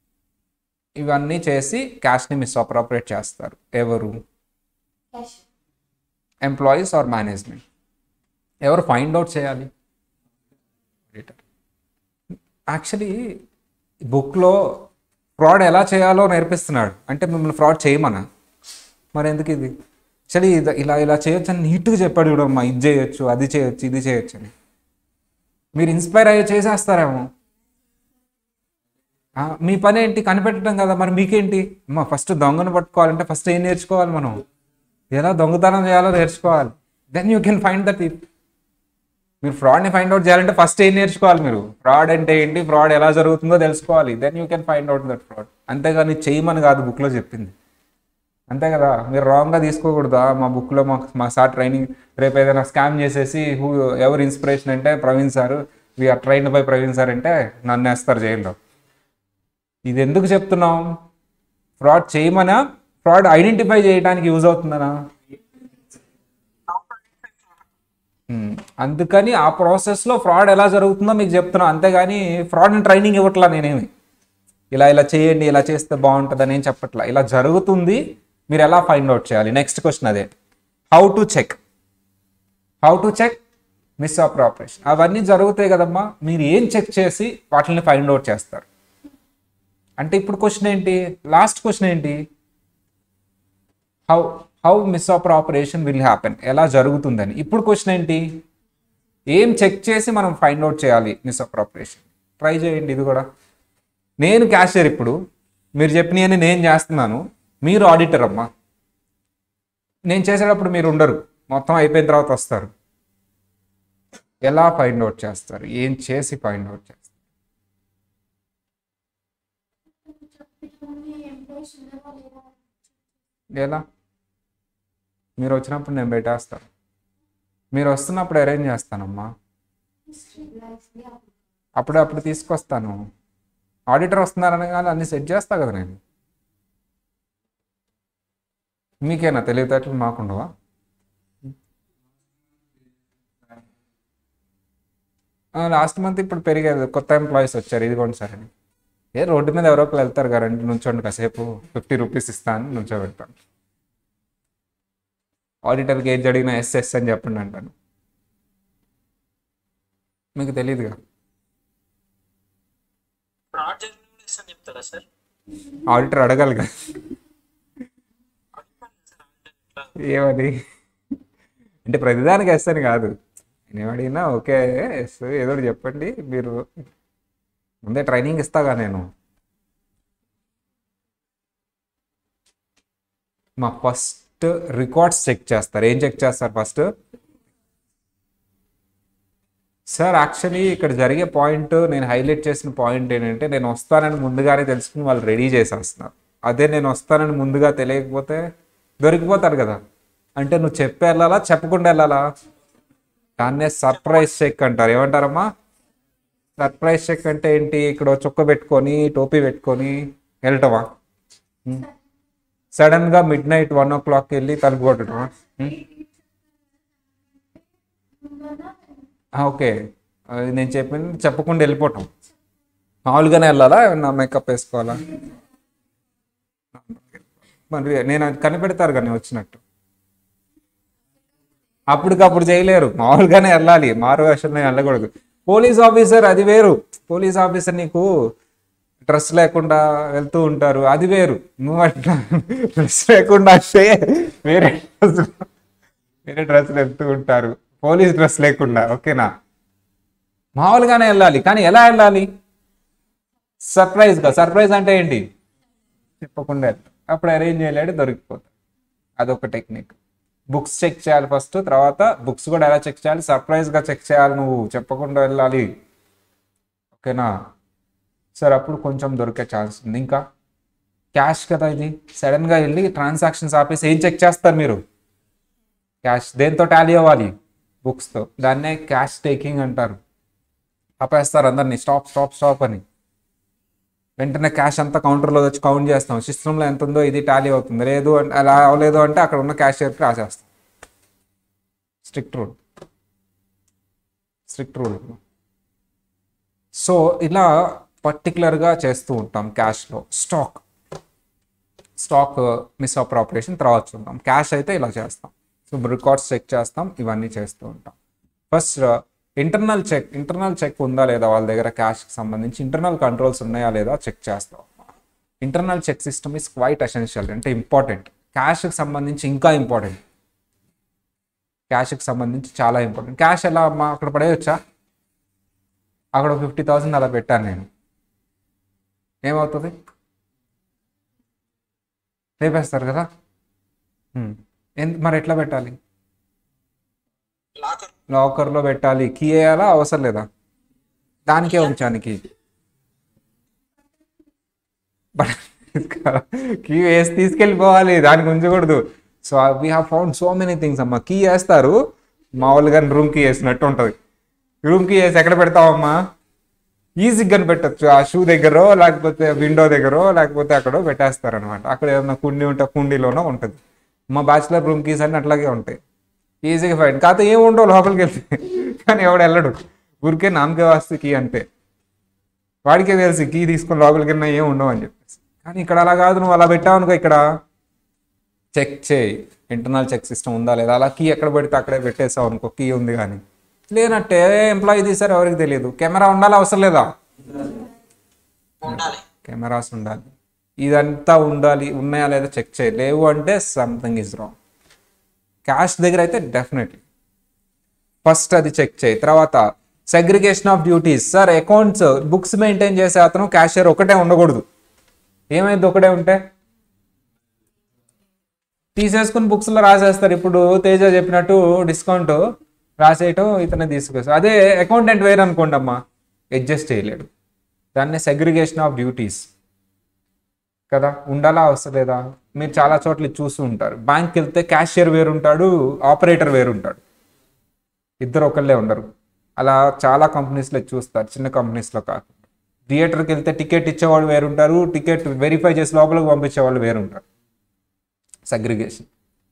ఇవన్నీ చేసి క్యాష్ని మిస్అప్రాపరేట్ చేస్తారు ఎవరు క్యాష్ ఎంప్లాయీస్ ఆర్ మేనేజ్మెంట్ ఎవరు ఫైండ్ అవుట్ చేయాలి ఆడిటర్ యాక్చువల్లీ బుక్లో ఫ్రాడ్ ఎలా చేయాలో నేర్పిస్తున్నాడు అంటే మిమ్మల్ని ఫ్రాడ్ చేయమనా మరి ఎందుకు ఇది యాక్చువల్లీ ఇది ఇలా ఇలా చేయొచ్చు అని నీట్గా చెప్పాడు చూడమ్మా ఇది చేయొచ్చు అది చేయొచ్చు ఇది చేయొచ్చు అని మీరు ఇన్స్పైర్ అయ్యి చేసేస్తారేమో ఆ, మీ పని ఏంటి కనిపెట్టడం కదా మరి మీకేంటి అమ్మా ఫస్ట్ దొంగను పట్టుకోవాలంటే ఫస్ట్ ఏం నేర్చుకోవాలి మనం ఎలా దొంగతనం చేయాలో నేర్చుకోవాలి then you can find the tip మీరు ఫ్రాడ్ని ఫైండ్ అవుట్ చేయాలంటే ఫస్ట్ ఏం నేర్చుకోవాలి మీరు ఫ్రాడ్ అంటే ఏంటి ఫ్రాడ్ ఎలా జరుగుతుందో తెలుసుకోవాలి then you can find out that fraud అంతేగాని చేయమని కాదు బుక్లో చెప్పింది అంతే కదా మీరు రాంగ్గా తీసుకోకూడదా మా బుక్లో మా మా సార్ ట్రైనింగ్ రేపు ఏదైనా స్కామ్ చేసేసి హూ ఎవరు ఇన్స్పిరేషన్ అంటే Praveen sir we're trained by Praveen sir అంటే నన్ను వేస్తారు జైల్లో ఇది ఎందుకు చెప్తున్నాం ఫ్రాడ్ చేయమనా ఫ్రాడ్ ఐడెంటిఫై చేయడానికి యూజ్ అవుతుందనా ఉమ్, అందుకని ఆ ప్రాసెస్లో ఫ్రాడ్ ఎలా జరుగుతుందో మీకు చెప్తున్నా అంతేగాని ఫ్రాడ్ని ట్రైనింగ్ ఇవ్వట్లా నేనేమి ఇలా ఇలా చేయండి ఇలా చేస్తే బాగుంటుంది అని ఏం చెప్పట్లా ఇలా జరుగుతుంది మీరు ఎలా ఫైండ్ అవుట్ చేయాలి నెక్స్ట్ క్వశ్చన్ అదే how to check how to check misappropriation అవన్నీ జరుగుతాయి కదమ్మా మీరు ఏం చెక్ చేసి వాటిని ఫైండ్ అవుట్ చేస్తారు అంటే ఇప్పుడు క్వశ్చన్ ఏంటి లాస్ట్ క్వశ్చన్ ఏంటి how how misappropriation will happen ఎలా జరుగుతుందని ఇప్పుడు క్వశ్చన్ ఏంటి ఏం చెక్ చేసి మనం ఫైండ్ అవుట్ చేయాలి మిస్ ఆపరేషన్ ట్రై చేయండి ఇది కూడా నేను క్యాషియర్ ఇప్పుడు మీరు చెప్పినవన్నీ నేను చేస్తున్నాను మీరు ఆడిటర్ అమ్మా నేను చేసేటప్పుడు మీరు ఉండరు మొత్తం అయిపోయిన తర్వాత వస్తారు ఎలా ఫైండ్ అవుట్ చేస్తారు ఏం చేసి ఫైండ్ అవుట్ చేస్తారు ఎలా మీరు వచ్చినప్పుడు నేను పెట్టేస్తాను మీరు వస్తున్నప్పుడు అరేంజ్ చేస్తానమ్మా అప్పుడే అప్పుడు తీసుకొస్తాను ఆడిటర్ వస్తున్నారనగానే అన్ని సెట్ చేస్తా కదా నేను మీకేనా తెలివితేటలు మాకుండవా లాస్ట్ మంత్ ఇప్పుడు పెరిగేది కొత్త ఎంప్లాయీస్ వచ్చారు ఇదిగోండి సార్ అని ఏ రోడ్డు మీద ఎవరో ఒకరు వెళ్తారు కదండి నుంచోండి కాసేపు ఫిఫ్టీ రూపీస్ ఇస్తాను నుంచోబెడతాను ఆడిటర్కి ఏది అడిగినా ఎస్ ఎస్ అని చెప్పండి అంటాను మీకు తెలియదుగా ఫ్రాడ్ జరిగిన ఎస్ అని చెప్తారా సార్ ఆడిటర్ అడగాలి కదా ఏమని అంటే ప్రతిదానికి వేస్తాను కాదు నేను అడిగినా ఓకే ఎస్ ఏదో ఒకటి చెప్పండి మీరు ముందే ట్రైనింగ్ ఇస్తాగా నేను మా ఫస్ట్ రికార్డ్స్ చెక్ చేస్తారు ఏం చెక్ చేస్తారు ఫస్ట్ సార్ యాక్చువల్లీ ఇక్కడ జరిగే పాయింట్ నేను హైలైట్ చేసిన పాయింట్ ఏంటంటే నేను వస్తానని ముందుగానే తెలుసుకుని వాళ్ళు రెడీ చేసేస్తున్నారు అదే నేను వస్తానని ముందుగా తెలియకపోతే దొరికిపోతారు కదా అంటే నువ్వు చెప్పి వెళ్ళాలా చెప్పకుండా వెళ్ళాలా దాన్నే సర్ప్రైజ్ చెక్ అంటారు ఏమంటారమ్మా సర్ప్రైజ్ చెక్ అంటే ఏంటి ఇక్కడ చొక్క పెట్టుకొని టోపీ పెట్టుకొని వెళ్ళటమా సడన్ గా మిడ్ నైట్ వన్ ఓ క్లాక్కి వెళ్ళి తలుపు కొట్టడమా ఉం? ఆ, ఓకే అది నేను చెప్పింది చెప్పకుండా వెళ్ళిపోవటం మామూలుగానే వెళ్ళాలా ఏమన్నా మేకప్ వేసుకోవాలా మరి నేను అది కనిపెడతారు కానీ వచ్చినట్టు అప్పటికప్పుడు చేయలేరు మామూలుగానే వెళ్ళాలి మారు వేషంలో వెళ్ళకూడదు పోలీస్ ఆఫీసర్ అది వేరు పోలీస్ ఆఫీసర్ నీకు డ్రెస్ లేకుండా వెళ్తూ ఉంటారు అది వేరు నువ్వు అట్లా డ్రెస్ లేకుండా అంటే వేరే డ్రెస్ వేరే డ్రెస్ వెళ్తూ ఉంటారు పోలీస్ డ్రెస్ లేకుండా ఓకేనా మామూలుగానే వెళ్ళాలి కానీ ఎలా వెళ్ళాలి సర్ప్రైజ్గా సర్ప్రైజ్ అంటే ఏంటి చెప్పకుండా వెళ్తాం. అప్పుడు అరేంజ్ చేయలేడు దొరికిపోతాడు అదొక టెక్నిక్ బుక్స్ చెక్ చేయాలి ఫస్ట్ తర్వాత బుక్స్ కూడా ఎలా చెక్ చేయాలి సర్ప్రైజ్గా చెక్ చేయాలి నువ్వు చెప్పకుండా వెళ్ళాలి ఓకేనా సార్ అప్పుడు కొంచెం దొరికే ఛాన్స్ ఉంది ఇంకా క్యాష్ కదా ఇది సడన్గా వెళ్ళి ట్రాన్సాక్షన్స్ ఆపేసి ఏం చెక్ చేస్తారు మీరు క్యాష్ దేంతో టాలీ అవ్వాలి బుక్స్తో దాన్నే క్యాష్ టేకింగ్ అంటారు ఆపేస్తారు అందరినీ స్టాప్ స్టాప్ స్టాప్ అని వెంటనే క్యాష్ అంతా కౌంటర్లో వచ్చి కౌంట్ చేస్తాం సిస్టంలో ఎంత ఉందో ఇది టాలీ అవుతుంది లేదు అంటే అలా అవ్వలేదు అంటే అక్కడ ఉన్న క్యాషియర్కి రాసేస్తాం strict rule strict rule so ఇలా పర్టికులర్గా చేస్తూ ఉంటాం క్యాష్లో స్టాక్ స్టాక్ మిస్ అప్రాపరేషన్ తర్వాత చూద్దాం క్యాష్ అయితే ఇలా చేస్తాం సో రికార్డ్స్ చెక్ చేస్తాం ఇవన్నీ చేస్తూ ఉంటాం first internal check internal check ఉందా లేదా వాళ్ళ దగ్గర క్యాష్కి సంబంధించి ఇంటర్నల్ కంట్రోల్స్ ఉన్నాయా లేదా చెక్ చేస్తాం internal check system is quite essential అంటే ఇంపార్టెంట్ క్యాష్కి సంబంధించి ఇంకా ఇంపార్టెంట్ క్యాష్కి సంబంధించి చాలా ఇంపార్టెంట్ క్యాష్ ఎలా అమ్మా అక్కడ పడేయొచ్చా అక్కడ ఫిఫ్టీ థౌసండ్ అలా పెట్టాను నేను ఏమవుతుంది లేపేస్తారు కదా హ్మ్. ఎందు మరి ఎట్లా పెట్టాలి లాకర్ లాకర్లో పెట్టాలి కీ వేయాలా అవసరం లేదా దానికే ఉంచాను కీ కీ వేసి తీసుకెళ్ళిపోవాలి దానికి ఉంచకూడదు so we have found so many things అమ్మా కీ వేస్తారు మామూలుగా రూమ్ కీ వేసినట్టు ఉంటుంది రూమ్ కీ వేసి ఎక్కడ పెడతావమ్మా ఈజీగా పెట్టచ్చు ఆ షూ దగ్గర లేకపోతే విండో దగ్గర లేకపోతే అక్కడో పెట్టేస్తారనమాట అక్కడ ఏదైనా కుండీ ఉంటే కుండీలోనో ఉంటుంది మా బ్యాచులర్ రూమ్ కీస్ అన్ని అట్లాగే ఉంటాయి ఈజీగా ఫైన్ కాకపోతే ఏం ఉండవు లోపలికి వెళ్తే కానీ ఎవడు వెళ్ళడు ఊరికే నామకే వాస్తు కీ అంతే వాడికే తెలిసి కీ తీసుకొని లోపలికి వెళ్ళినా ఏం ఉండవు అని చెప్పేసి కానీ ఇక్కడ అలా కాదు నువ్వు అలా పెట్టావు అనుకో ఇక్కడ చెక్ చేయి ఇంటర్నల్ చెక్ సిస్టమ్ ఉందా లేదా అలా కీ ఎక్కడ పెడితే అక్కడే పెట్టేసావు అనుకో కీ ఉంది కానీ లేనట్టే ఎంప్లాయీ తీసారు ఎవరికి తెలియదు కెమెరా ఉండాలి అవసరం లేదా ఉండాలి కెమెరాస్ ఉండాలి ఇదంతా ఉండాలి ఉన్నాయా లేదా చెక్ చేయి లేవు అంటే సంథింగ్ ఇస్ రాంగ్ క్యాష్ దగ్గర అయితే డెఫినెట్లీ ఫస్ట్ అది చెక్ చేయి తర్వాత segregation of duties sir accounts books maintain చేసే అతను క్యాషియర్ ఒకటే ఉండకూడదు ఏమైంది ఒకటే ఉంటే తీసేసుకుని బుక్స్లో రాసేస్తారు ఇప్పుడు తేజ చెప్పినట్టు డిస్కౌంట్ రాసేయటం ఇతనే తీసుకొస్తారు అదే అకౌంటెంట్ వేరు అనుకోండి అమ్మా అడ్జస్ట్ చేయలేడు దాన్ని సెగ్రిగేషన్ ఆఫ్ డ్యూటీస్ కదా ఉండాలా అవసరం లేదా మీరు చాలా చోట్ల ఇది చూస్తూ ఉంటారు బ్యాంక్కి వెళ్తే క్యాషియర్ వేరు ఉంటాడు ఆపరేటర్ వేరు ఉంటాడు ఇద్దరు ఒకళ్ళే ఉండరు అలా చాలా కంపెనీస్లో చూస్తారు చిన్న కంపెనీస్లో కాకుండా థియేటర్కి వెళ్తే టికెట్ ఇచ్చేవాళ్ళు వేరుంటారు టికెట్ వెరిఫై చేసి లోపలికి పంపించే వాళ్ళు వేరుంటారు segregation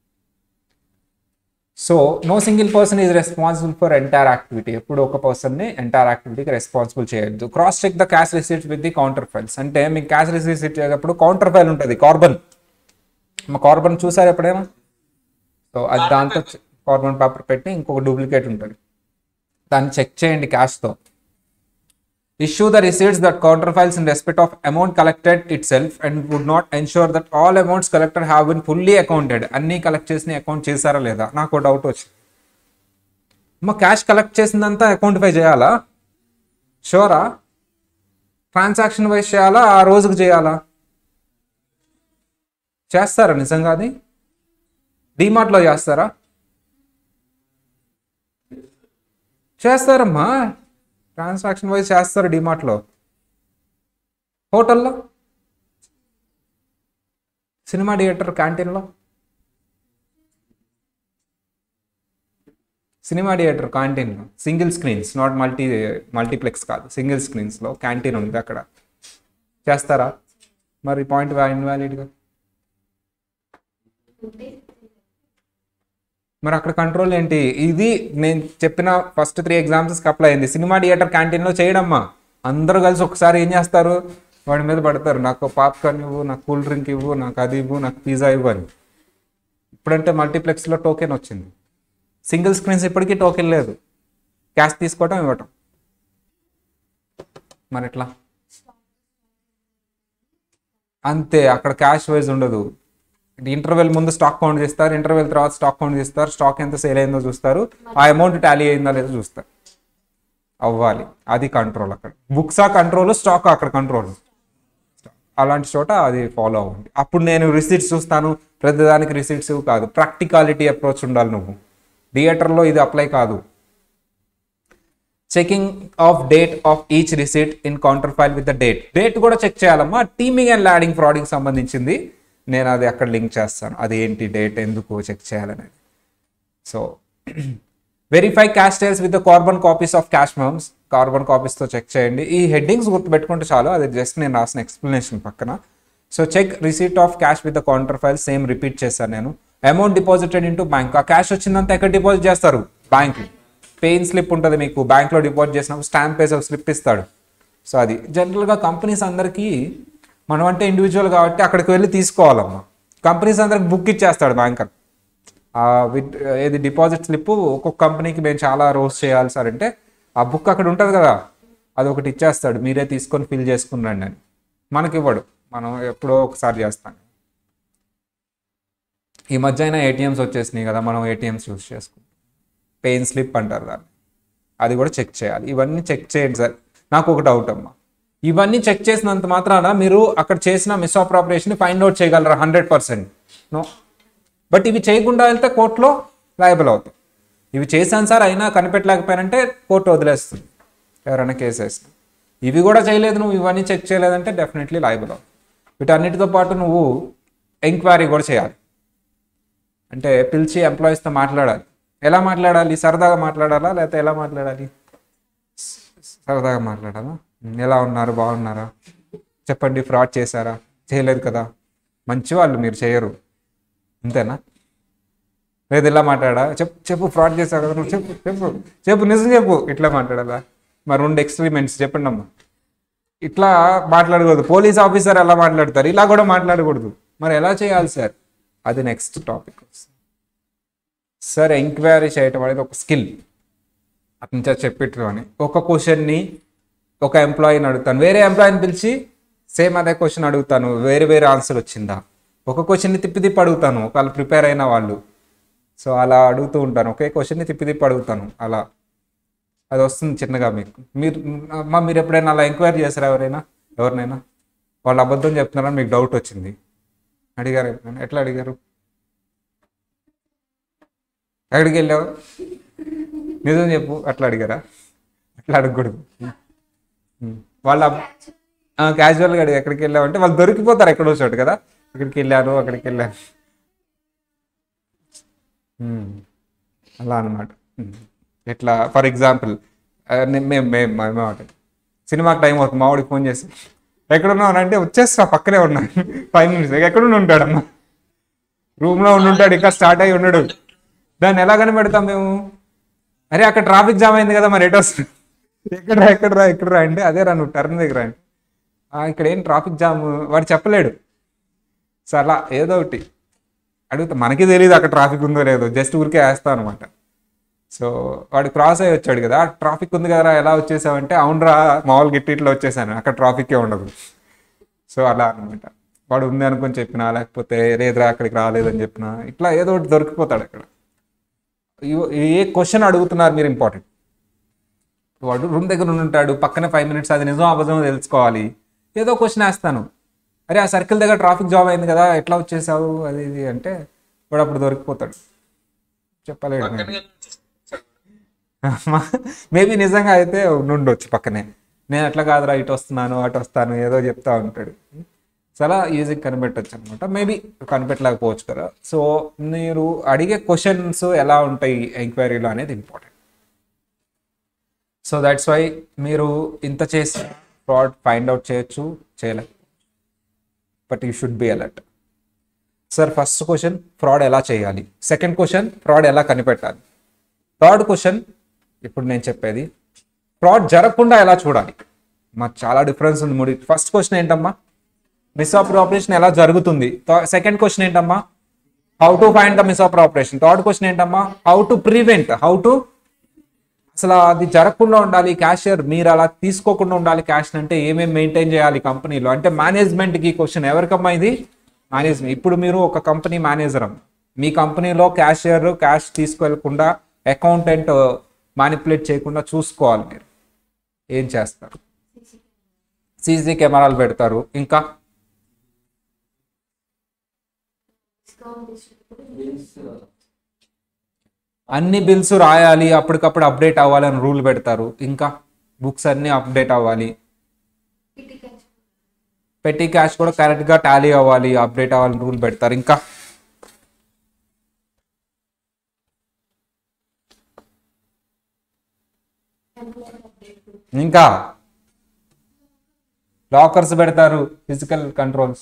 so no single person is responsible for entire activity ఎప్పుడు ఒక పర్సన్ని ఎంటైర్ యాక్టివిటీకి రెస్పాన్సిబుల్ చేయొద్దు cross check the cash receipts with the counter files అంటే మీకు క్యాష్ రిసీట్స్ ఇచ్చేటప్పుడు కౌంటర్ ఫైల్ ఉంటుంది కార్బన్ మా కార్బన్ చూసారు ఎప్పుడైనా సో అది దాంతో కార్బన్ పేపర్ పెట్టి ఇంకొక డూప్లికేట్ ఉంటుంది దాన్ని చెక్ చేయండి క్యాష్తో issue the receipts that counter files in respect of amount collected itself and would not ensure that all amounts collected have been fully accounted అన్ని కలెక్ట్ చేసిన అకౌంట్ చేశారా లేదా నాకు డౌట్ వచ్చింది మా క్యాష్ కలెక్ట్ చేసిందంతా అకౌంటిఫై చేయాలా షూరా ట్రాన్సాక్షన్ వైజ్ చేయాలా ఆ రోజుకు చేయాలా చేస్తారా నిజంగా అది డిమార్ట్లో చేస్తారా చేస్తారమ్మా ట్రాన్సాక్షన్ వైజ్ చేస్తారు డిమార్ట్లో హోటల్లో సినిమా థియేటర్ క్యాంటీన్లో సినిమా థియేటర్ క్యాంటీన్లో single screens not multi multiplex కాదు సింగిల్ స్క్రీన్స్లో క్యాంటీన్ ఉంది అక్కడ చేస్తారా మరి పాయింట్ ఇన్వాలిడ్గా మరి అక్కడ కంట్రోల్ ఏంటి ఇది నేను చెప్పిన ఫస్ట్ త్రీ ఎగ్జామ్స్కి అప్లై అయింది సినిమా థియేటర్ క్యాంటీన్లో చేయడమ్మా అందరూ కలిసి ఒకసారి ఏం చేస్తారు వాడి మీద పడతారు నాకు పాప్కార్న్ ఇవ్వు నాకు కూల్ డ్రింక్ ఇవ్వు నాకు అది ఇవ్వు నాకు పిజ్జా ఇవ్వు అని ఇప్పుడంటే మల్టీప్లెక్స్లో టోకెన్ వచ్చింది సింగిల్ స్క్రీన్స్ ఇప్పటికీ టోకెన్ లేదు క్యాష్ తీసుకోవటం ఇవ్వటం మరి ఎట్లా అంతే అక్కడ క్యాష్ వైజ్ ఉండదు ఇంటర్వెల్ ముందు స్టాక్ కౌంట్ చేస్తారు ఇంటర్వెల్ తర్వాత స్టాక్ కౌంట్ చేస్తారు స్టాక్ ఎంత సేల్ అయిందో చూస్తారు ఆ అమౌంట్ టాలీ అయిందా లేదో చూస్తారు అవ్వాలి అది కంట్రోల్ అక్కడ బుక్స్ ఆ కంట్రోల్ స్టాక్ అక్కడ కంట్రోల్ అలాంటి చోట అది ఫాలో అవ్వండి అప్పుడు నేను రిసీట్స్ చూస్తాను ప్రతిదానికి రిసీట్స్ కాదు ప్రాక్టికాలిటీ అప్రోచ్ ఉండాలి నువ్వు థియేటర్లో ఇది అప్లై కాదు checking of date of each receipt in counter file with the date date కూడా చెక్ చేయాలమ్మా టీమింగ్ అండ్ ల్యాడింగ్ ఫ్రాడ్కి సంబంధించింది నేను అది అక్కడ లింక్ చేస్తాను అది ఏంటి డేట్ ఎందుకు చెక్ చేయాలనేది so verify cash files with carbon copies of cash memos carbon కాపీస్తో చెక్ చేయండి ఈ హెడ్డింగ్స్ గుర్తుపెట్టుకుంటే చాలు అది జస్ట్ నేను రాసిన ఎక్స్ప్లెనేషన్ పక్కన so check receipt of cash with counter file same repeat చేశాను నేను అమౌంట్ డిపాజిటెడ్ ఇంటూ బ్యాంక్ ఆ క్యాష్ వచ్చిందంతా ఎక్కడ డిపాజిట్ చేస్తారు బ్యాంక్ పెయిన్ స్లిప్ ఉంటుంది మీకు బ్యాంక్లో డిపాజిట్ చేసినప్పుడు స్టాంప్ వేసి ఒక స్లిప్ ఇస్తాడు సో అది జనరల్గా కంపెనీస్ అందరికీ మనం అంటే ఇండివిజువల్ కాబట్టి అక్కడికి వెళ్ళి తీసుకోవాలమ్మా కంపెనీస్ అందరికి బుక్ ఇచ్చేస్తాడు బ్యాంకర్ ఆ విత్ ఏది డిపాజిట్ స్లిప్ ఒక్కొక్క కంపెనీకి మేము చాలా రోజ్ చేయాలి సార్ అంటే ఆ బుక్ అక్కడ ఉంటుంది కదా అది ఒకటి ఇచ్చేస్తాడు మీరే తీసుకొని ఫిల్ చేసుకుని రండి అని మనకి ఇవ్వడు మనం ఎప్పుడో ఒకసారి చేస్తాం ఈ మధ్య అయినా ఏటీఎంస్ వచ్చేసినాయి కదా మనం ఏటీఎంస్ యూస్ చేసుకుంటాం పెయిన్ స్లిప్ అంటారు దాన్ని అది కూడా చెక్ చేయాలి ఇవన్నీ చెక్ చేయండి సార్ నాకు ఒక డౌట్ అమ్మా ఇవన్నీ చెక్ చేసినంత మాత్రాన మీరు అక్కడ చేసిన మిస్ ఆపరేషన్ ఫైండ్ అవుట్ చేయగలరా హండ్రెడ్ పర్సెంట్ నో బట్ ఇవి చేయకుండా వెళ్తే కోర్టులో లయబుల్ అవుతాం ఇవి చేశాను సార్ అయినా కనిపెట్టలేకపోయానంటే కోర్టు వదిలేస్తుంది ఎవరైనా కేసు వేస్తే ఇవి కూడా చేయలేదు నువ్వు ఇవన్నీ చెక్ చేయలేదంటే డెఫినెట్లీ లయబుల్ అవుతుంది వీటన్నిటితో పాటు నువ్వు ఎంక్వైరీ కూడా చేయాలి అంటే పిలిచి ఎంప్లాయీస్తో మాట్లాడాలి ఎలా మాట్లాడాలి సరదాగా మాట్లాడాలా లేకపోతే ఎలా మాట్లాడాలి సరదాగా మాట్లాడాలా ఉమ్, ఎలా ఉన్నారు బాగున్నారా చెప్పండి ఫ్రాడ్ చేశారా చేయలేదు కదా మంచి వాళ్ళు మీరు చేయరు అంతేనా లేదు ఇలా మాట్లాడా చెప్పు చెప్పు ఫ్రాడ్ చేశావు కదా నువ్వు చెప్పు చెప్పు చెప్పు నిజం చెప్పు ఇట్లా మాట్లాడాలా మరి రెండు ఎక్స్పెరిమెంట్స్ చెప్పండి అమ్మా ఇట్లా మాట్లాడకూడదు పోలీస్ ఆఫీసర్ ఎలా మాట్లాడతారు ఇలా కూడా మాట్లాడకూడదు మరి ఎలా చేయాలి సార్ అది నెక్స్ట్ టాపిక్ సార్ ఎంక్వైరీ చేయటం అనేది ఒక స్కిల్ అతను చే- చెప్పిట్టు అని ఒక క్వశ్చన్ని ఒక ఎంప్లాయీని అడుగుతాను వేరే ఎంప్లాయీని పిలిచి సేమ్ అదే క్వశ్చన్ అడుగుతాను వేరే వేరే ఆన్సర్ వచ్చిందా ఒక క్వశ్చన్ని తిప్పి తిప్పి అడుగుతాను ఒకళ్ళు ప్రిపేర్ అయిన వాళ్ళు సో అలా అడుగుతూ ఉంటాను ఒకే క్వశ్చన్ని తిప్పి తిప్పి అడుగుతాను అలా అది వస్తుంది చిన్నగా మీకు మీరు అమ్మా మీరు ఎప్పుడైనా అలా ఎంక్వైరీ చేశారా ఎవరైనా ఎవరినైనా వాళ్ళు అబద్ధం చెప్తున్నారని మీకు డౌట్ వచ్చింది అడిగారు ఎప్పుడైనా? ఎట్లా అడిగారు ఎక్కడికి వెళ్ళావు నిజం చెప్పు అట్లా అడిగారా అట్లా అడగకూడదు ఉమ్. వాళ్ళ క్యాజువల్గా అడిగి ఎక్కడికి వెళ్ళావు అంటే వాళ్ళు దొరికిపోతారు ఎక్కడో చోటు కదా ఇక్కడికి వెళ్ళాను అక్కడికి వెళ్ళాను ఉమ్. అలా అనమాట ఎట్లా ఫర్ ఎగ్జాంపుల్ మేము మేము మేము ఒకటి సినిమాకి టైం అవుతుంది మావాడికి ఫోన్ చేసి ఎక్కడున్నావు అని అంటే వచ్చేస్తా పక్కనే ఉన్నాను ఫైవ్ మినిట్స్ ఎక్కడున్నా ఉంటాడమ్మా రూమ్లో ఉండి ఉంటాడు ఇంకా స్టార్ట్ అయ్యి ఉన్నాడు దాన్ని ఎలా కనిపెడతాం మేము అరే అక్కడ ట్రాఫిక్ జామ్ అయింది కదా మరి ఎటు వస్తుంది ఎక్కడ రా ఎక్కడ రా ఎక్కడ రా అంటే అదే రా నువ్వు టర్న్ దగ్గర అంటే "ఆ, ఇక్కడ ఏం ట్రాఫిక్ జామ్ వాడు చెప్పలేడు సో అలా ఏదో ఒకటి అడుగుతా మనకి తెలియదు అక్కడ ట్రాఫిక్ ఉందో లేదో జస్ట్ ఊరికే వేస్తా అనమాట సో వాడు క్రాస్ అయ్యి వచ్చాడు కదా ట్రాఫిక్ ఉంది కదరా ఎలా వచ్చేసావంటే అవునరా మామూలు గిట్టి ఇట్లా వచ్చేసాను అక్కడ ట్రాఫిక్కే ఉండదు సో అలా అనమాట వాడు ఉంది అనుకొని చెప్పినా లేకపోతే లేదురా అక్కడికి రాలేదని చెప్పినా ఇట్లా ఏదో ఒకటి దొరికిపోతాడు అక్కడ ఇవ- ఏ క్వశ్చన్ అడుగుతున్నారు మీరు ఇంపార్టెంట్ వాడు రూమ్ దగ్గర ఉండి ఉంటాడు పక్కనే ఫైవ్ మినిట్స్ అది నిజం అబద్ధం తెలుసుకోవాలి ఏదో క్వశ్చన్ వేస్తాను అరే ఆ సర్కిల్ దగ్గర ట్రాఫిక్ జామ్ అయింది కదా ఎట్లా వచ్చేసావు అది ఇది అంటే వాడు అప్పుడు దొరికిపోతాడు చెప్పలేడు పక్కన మేబీ నిజంగా అయితే నుండొచ్చు పక్కనే నేను అట్లా కాదురా ఇటు వస్తున్నాను అటు వస్తాను ఏదో చెప్తా ఉంటాడు చాలా ఈజీగా కనిపెట్టచ్చు అనమాట మేబీ కనిపెట్టలేకపోవచ్చు కదా సో మీరు అడిగే క్వశ్చన్స్ ఎలా ఉంటాయి ఎంక్వైరీలో అనేది ఇంపార్టెంట్ సో దట్స్ వై మీరు ఇంత చేసి ఫ్రాడ్ ఫైండ్ అవుట్ చేయొచ్చు చేయలేదు but you should be alert sir first question fraud ఎలా చేయాలి సెకండ్ క్వశ్చన్ ఫ్రాడ్ ఎలా కనిపెట్టాలి థర్డ్ క్వశ్చన్ ఇప్పుడు నేను చెప్పేది ఫ్రాడ్ జరగకుండా ఎలా చూడాలి మాకు చాలా డిఫరెన్స్ ఉంది మూడు ఫస్ట్ క్వశ్చన్ ఏంటమ్మా మిస్ ఆపరేషన్ ఎలా జరుగుతుంది సెకండ్ క్వశ్చన్ ఏంటమ్మా how to find the misappropriation third question ఏంటమ్మా how to prevent how to అసలు అది జరగకుండా ఉండాలి క్యాషియర్ మీరు అలా తీసుకోకుండా ఉండాలి క్యాష్ అంటే ఏమేమి మెయింటైన్ చేయాలి కంపెనీలో అంటే మేనేజ్మెంట్కి క్వశ్చన్ ఎవరికమ్మా ఇది మేనేజ్మెంట్ ఇప్పుడు మీరు ఒక కంపెనీ మేనేజర్ అమ్మ మీ కంపెనీలో క్యాషియర్ క్యాష్ తీసుకెళ్లకుండా అకౌంటెంట్ మానిపులేట్ చేయకుండా చూసుకోవాలి మీరు ఏం చేస్తారు సీసీ కెమెరాలు పెడతారు ఇంకా అన్ని బిల్స్ రాయాలి అప్పటికప్పుడు అప్డేట్ అవ్వాలని రూల్ పెడతారు ఇంకా బుక్స్ అన్ని అప్డేట్ అవ్వాలి పెట్టి క్యాష్ కూడా కరెక్ట్గా టాలీ అవ్వాలి అప్డేట్ అవ్వాలని రూల్ పెడతారు ఇంకా ఇంకా లాకర్స్ పెడతారు ఫిజికల్ కంట్రోల్స్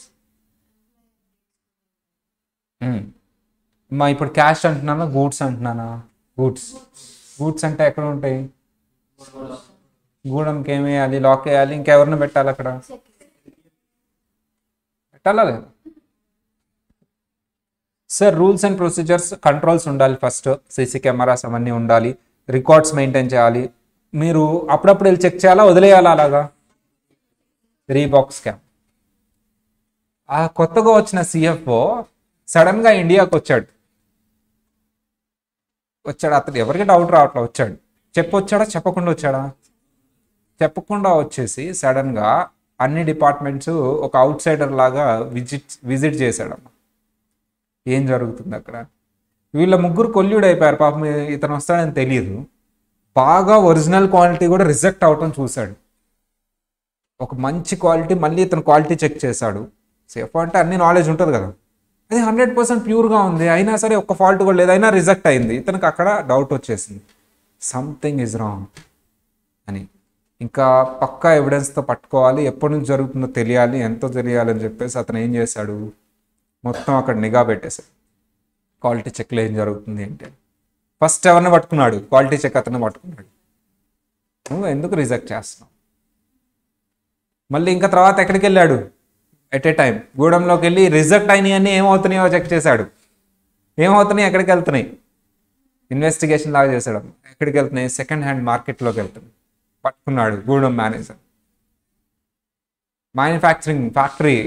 మా ఇప్పుడు క్యాష్ అంటున్నానా గూడ్స్ అంటున్నానా గూడ్స్ గూడ్స్ అంటే ఎక్కడ ఉంటాయి గూడెంకి ఏం వేయాలి లాక్ వేయాలి ఇంకెవరిని పెట్టాలి అక్కడ పెట్టాలా లేదా sir rules and procedures controls ఉండాలి ఫస్ట్ సీసీ కెమెరాస్ అవన్నీ ఉండాలి రికార్డ్స్ మెయింటైన్ చేయాలి మీరు అప్పుడప్పుడు వెళ్ళి చెక్ చేయాలా వదిలేయాలా అలాగా రీబాక్స్ క్యామ్ ఆ కొత్తగా వచ్చిన సిఎఫ్ఓ సడన్గా ఇండియాకి వచ్చాడు వచ్చాడు అతను ఎవరికి డౌట్ రావట్లే వచ్చాడు చెప్పొచ్చాడా చెప్పకుండా వచ్చాడా చెప్పకుండా వచ్చేసి సడన్గా అన్ని డిపార్ట్మెంట్స్ ఒక అవుట్ సైడర్ లాగా విజిట్ విజిట్ చేశాడమ్మ ఏం జరుగుతుంది అక్కడ వీళ్ళ ముగ్గురు కొల్యూడ్ అయిపోయారు పాపం ఇతను వస్తాడని తెలియదు బాగా ఒరిజినల్ క్వాలిటీ కూడా రిజెక్ట్ అవటం చూశాడు ఒక మంచి క్వాలిటీ మళ్ళీ ఇతను క్వాలిటీ చెక్ చేశాడు సేఫ్ అంటే అన్ని నాలెడ్జ్ ఉంటుంది కదా అది హండ్రెడ్ పర్సెంట్ ప్యూర్గా ఉంది అయినా సరే ఒక్క ఫాల్ట్ కూడా లేదు అయినా రిజెక్ట్ అయింది ఇతనికి అక్కడ డౌట్ వచ్చేసింది సంథింగ్ ఇస్ రాంగ్ అని ఇంకా పక్కా ఎవిడెన్స్తో పట్టుకోవాలి ఎప్పటి నుంచి జరుగుతుందో తెలియాలి ఎంతో తెలియాలి అని చెప్పేసి అతను ఏం చేశాడు మొత్తం అక్కడ నిఘా పెట్టేశాడు క్వాలిటీ చెక్లో ఏం జరుగుతుంది ఏంటి ఫస్ట్ ఎవరిని పట్టుకున్నాడు క్వాలిటీ చెక్ అతను పట్టుకున్నాడు నువ్వు ఎందుకు రిజెక్ట్ చేస్తున్నావు మళ్ళీ ఇంకా తర్వాత ఎక్కడికి వెళ్ళాడు ఎట్ ఏ టైం గూడెంలోకి వెళ్ళి రిజెక్ట్ అయినాయి అన్నీ ఏమవుతున్నాయో చెక్ చేశాడు ఏమవుతున్నాయి ఎక్కడికి వెళ్తున్నాయి ఇన్వెస్టిగేషన్ లాగా చేశాడు ఎక్కడికి వెళ్తున్నాయి సెకండ్ హ్యాండ్ మార్కెట్లోకి వెళ్తున్నాయి పట్టుకున్నాడు గూడెం మేనేజర్ మ్యానుఫ్యాక్చరింగ్ ఫ్యాక్టరీ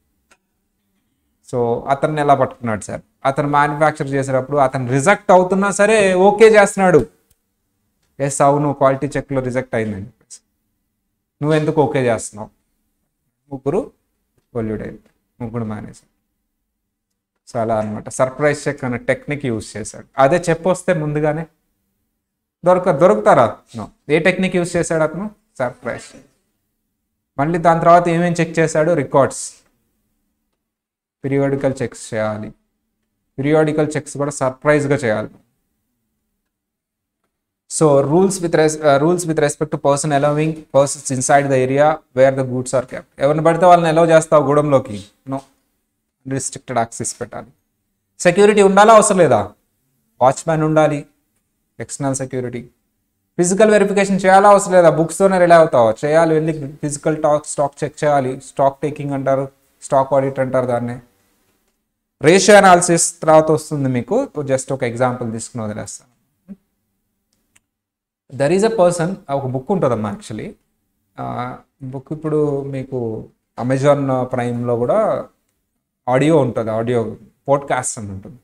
సో అతన్ని ఎలా పట్టుకున్నాడు సార్ అతను మ్యానుఫ్యాక్చర్ చేసేటప్పుడు అతను రిజెక్ట్ అవుతున్నా సరే ఓకే చేస్తున్నాడు ఎస్ అవును క్వాలిటీ చెక్లో రిజెక్ట్ అయిందని చెప్పేసి నువ్వు ఎందుకు ఓకే చేస్తున్నావు ముగ్గురు పొల్యూడ్ అయింది ముగ్గురు మేనేజర్ సో అలా అనమాట సర్ప్రైజ్ చెక్ అనే టెక్నిక్ యూజ్ చేశాడు అదే చెప్పొస్తే ముందుగానే దొరక దొరుకుతారా No. ఏ టెక్నిక్ యూజ్ చేశాడు అతను సర్ప్రైజ్ మళ్ళీ దాని తర్వాత ఏమేమి చెక్ చేశాడు రికార్డ్స్ పీరియాడికల్ చెక్స్ చేయాలి పీరియాడికల్ చెక్స్ కూడా సర్ప్రైజ్గా చేయాలి సో రూల్స్ విత్ రెస్ rules with respect to person allowing persons inside the area where the goods are kept ఎవరిని పడితే వాళ్ళని ఎలవ్ చేస్తావు గూడెంలోకి నో రిస్ట్రిక్టెడ్ యాక్సెస్ పెట్టాలి సెక్యూరిటీ ఉండాలా అవసరం లేదా వాచ్మ్యాన్ ఉండాలి ఎక్స్టర్నల్ సెక్యూరిటీ ఫిజికల్ వెరిఫికేషన్ చేయాలా అవసరం లేదా బుక్స్తోనే రిలే అవుతావు చేయాలి వెళ్ళి ఫిజికల్ టాక్ స్టాక్ చెక్ చేయాలి స్టాక్ టేకింగ్ అంటారు స్టాక్ ఆడిట్ అంటారు దాన్ని రేషియో అనాలిసిస్ తర్వాత వస్తుంది మీకు జస్ట్ ఒక ఎగ్జాంపుల్ తీసుకుని వదిలేస్తాను దర్ ఈజ్ అ పర్సన్ ఒక బుక్ ఉంటుందమ్మా యాక్చువల్లీ బుక్ ఇప్పుడు మీకు అమెజాన్ ప్రైమ్లో కూడా ఆడియో ఉంటుంది ఆడియో పోడ్కాస్ట్ అని ఉంటుంది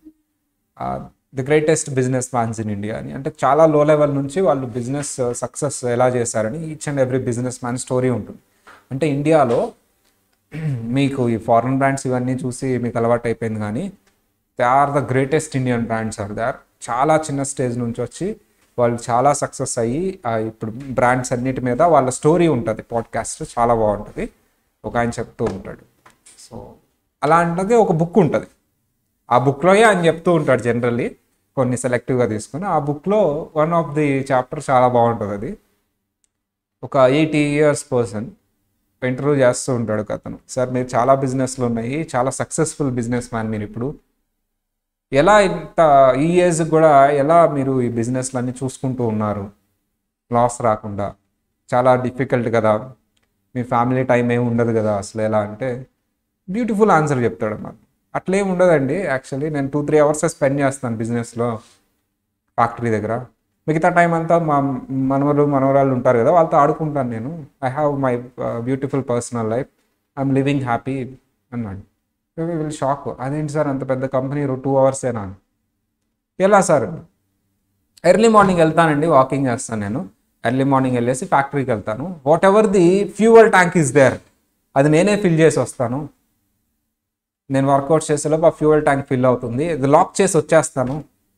the greatest business mans in India అని అంటే చాలా లో లెవెల్ నుంచి వాళ్ళు బిజినెస్ సక్సెస్ ఎలా చేశారని each and every business man story ఉంటుంది అంటే ఇండియాలో మీకు ఈ ఫారెన్ బ్రాండ్స్ ఇవన్నీ చూసి మీకు అలవాటు అయిపోయింది కానీ they are the greatest Indian brands are they are చాలా చిన్న స్టేజ్ నుంచి వచ్చి వాళ్ళు చాలా సక్సెస్ అయ్యి ఆ ఇప్పుడు బ్రాండ్స్ అన్నిటి మీద వాళ్ళ స్టోరీ ఉంటుంది పాడ్కాస్ట్ చాలా బాగుంటుంది ఒక ఆయన చెప్తూ ఉంటాడు సో అలాంటిది ఒక బుక్ ఉంటుంది ఆ బుక్లోనే ఆయన చెప్తూ ఉంటాడు జనరల్లీ కొన్ని సెలెక్టివ్గా తీసుకుని ఆ బుక్లో వన్ ఆఫ్ ది చాప్టర్ చాలా బాగుంటుంది అది ఒక ఎయిటీ ఇయర్స్ పర్సన్ ఇంటర్వ్యూ చేస్తూ ఉంటాడు ఒక అతను సార్ మీరు చాలా బిజినెస్లు ఉన్నాయి చాలా సక్సెస్ఫుల్ బిజినెస్ మ్యాన్ మీరు ఇప్పుడు ఎలా ఇంత ఈ ఏజ్ కూడా ఎలా మీరు ఈ బిజినెస్లన్నీ చూసుకుంటూ ఉన్నారు లాస్ రాకుండా చాలా డిఫికల్ట్ కదా మీ ఫ్యామిలీ టైం ఏమి ఉండదు కదా అసలు ఎలా అంటే బ్యూటిఫుల్ ఆన్సర్ చెప్తాడు అన్నమాట అట్లేం ఉండదండి యాక్చువల్లీ నేను టూ త్రీ అవర్స్ స్పెండ్ చేస్తాను బిజినెస్లో ఫ్యాక్టరీ దగ్గర మిగతా టైం అంతా మా మనవలు మనవరాళ్ళు ఉంటారు కదా వాళ్ళతో ఆడుకుంటాను నేను I have my beautiful personal life I'm living happy అన్నాడు విల్ షాక్ అదేంటి సార్ అంత పెద్ద కంపెనీ టూ అవర్సేనా ఎలా సార్ ఎర్లీ మార్నింగ్ వెళ్తానండి వాకింగ్ చేస్తాను నేను ఎర్లీ మార్నింగ్ వెళ్ళేసి ఫ్యాక్టరీకి వెళ్తాను whatever the fuel tank is there అది నేనే ఫిల్ చేసి వస్తాను నేను వర్కౌట్ చేసేలోపు ఆ ఫ్యూవల్ ట్యాంక్ ఫిల్ అవుతుంది ఇది లాక్ చేసి వచ్చేస్తాను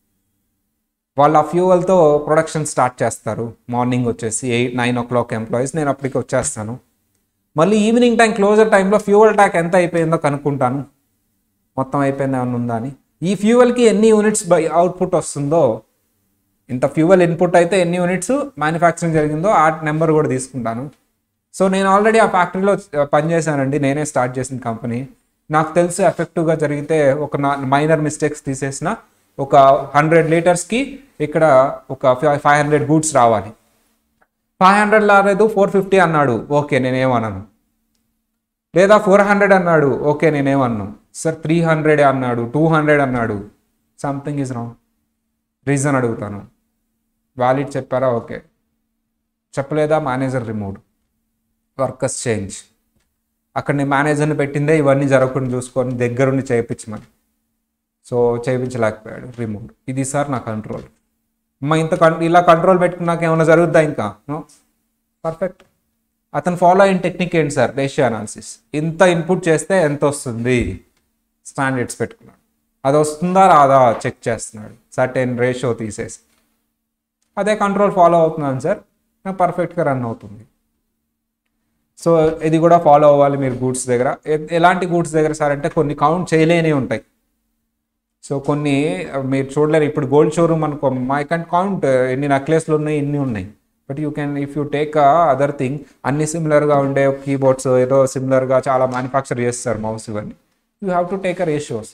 వాళ్ళు ఆ ఫ్యూవల్తో ప్రొడక్షన్ స్టార్ట్ చేస్తారు మార్నింగ్ వచ్చేసి eight nine o'clock employees నేను అప్పటికి వచ్చేస్తాను మళ్ళీ ఈవినింగ్ టైం క్లోజర్ టైంలో ఫ్యూవల్ ట్యాంక్ ఎంత అయిపోయిందో కనుక్కుంటాను మొత్తం అయిపోయింది ఏమన్నా ఉందా అని ఈ ఫ్యూవల్కి ఎన్ని యూనిట్స్ బై అవుట్పుట్ వస్తుందో ఇంత ఫ్యూవల్ ఇన్పుట్ అయితే ఎన్ని యూనిట్స్ మ్యానుఫ్యాక్చరింగ్ జరిగిందో ఆ నెంబర్ కూడా తీసుకుంటాను సో నేను ఆల్రెడీ ఆ ఫ్యాక్టరీలో పనిచేశానండి నేనే స్టార్ట్ చేసిన కంపెనీ నాకు తెలిసి ఎఫెక్టివ్గా జరిగితే ఒక మైనర్ మిస్టేక్స్ తీసేసిన ఒక హండ్రెడ్ లీటర్స్కి ఇక్కడ ఒక ఫైవ్ హండ్రెడ్ గూడ్స్ రావాలి ఫైవ్ హండ్రెడ్ రాలేదు ఫోర్ ఫిఫ్టీ అన్నాడు ఓకే నేనేమన్నాను లేదా ఫోర్ హండ్రెడ్ అన్నాడు ఓకే నేనేమన్నాను సార్ త్రీ హండ్రెడ్ అన్నాడు టూ హండ్రెడ్ అన్నాడు సంథింగ్ ఈజ్ రాంగ్ రీజన్ అడుగుతాను వ్యాలిడ్ చెప్పారా ఓకే చెప్పలేదా మేనేజర్ రిమూవ్ వర్కర్స్ చేంజ్ అక్కడ నేను మేనేజర్ని పెట్టిందే ఇవన్నీ జరగకుండా చూసుకొని దగ్గరుండి చేయించమని సో చేయించలేకపోయాడు రిమూవ్ ఇది సార్ నా కంట్రోల్ అమ్మ ఇంత కన్ ఇలా కంట్రోల్ పెట్టుకున్నాక ఏమైనా జరుగుద్దా ఇంకా పర్ఫెక్ట్ అతను ఫాలో అయిన టెక్నిక్ ఏంటి సార్ రేషియో అనాలిసిస్ ఇంత ఇన్పుట్ చేస్తే ఎంత వస్తుంది స్టాండర్డ్స్ పెట్టుకున్నాడు అది వస్తుందా రాదా చెక్ చేస్తున్నాడు సర్టెన్ రేషియో తీసేసి అదే కంట్రోల్ ఫాలో అవుతున్నాను సార్ నాకు పర్ఫెక్ట్గా రన్ అవుతుంది సో ఇది కూడా ఫాలో అవ్వాలి మీరు గూడ్స్ దగ్గర ఎ- ఎలాంటి గూడ్స్ దగ్గర సార్ అంటే కొన్ని కౌంట్ చేయలేనివి ఉంటాయి సో కొన్ని ఆ, మీరు చూడలేరు ఇప్పుడు గోల్డ్ షోరూమ్ అనుకో మై కెన్ కౌంట్ ఎన్ని నెక్లెస్లు ఉన్నాయి ఇన్ని ఉన్నాయి but you can if you take other thing అన్ని సిమిలర్గా ఉండే కీబోర్డ్స్ ఏదో సిమిలర్గా చాలా మ్యానుఫ్యాక్చర్ చేస్తారు మౌస్ ఇవన్నీ you have to take a ratios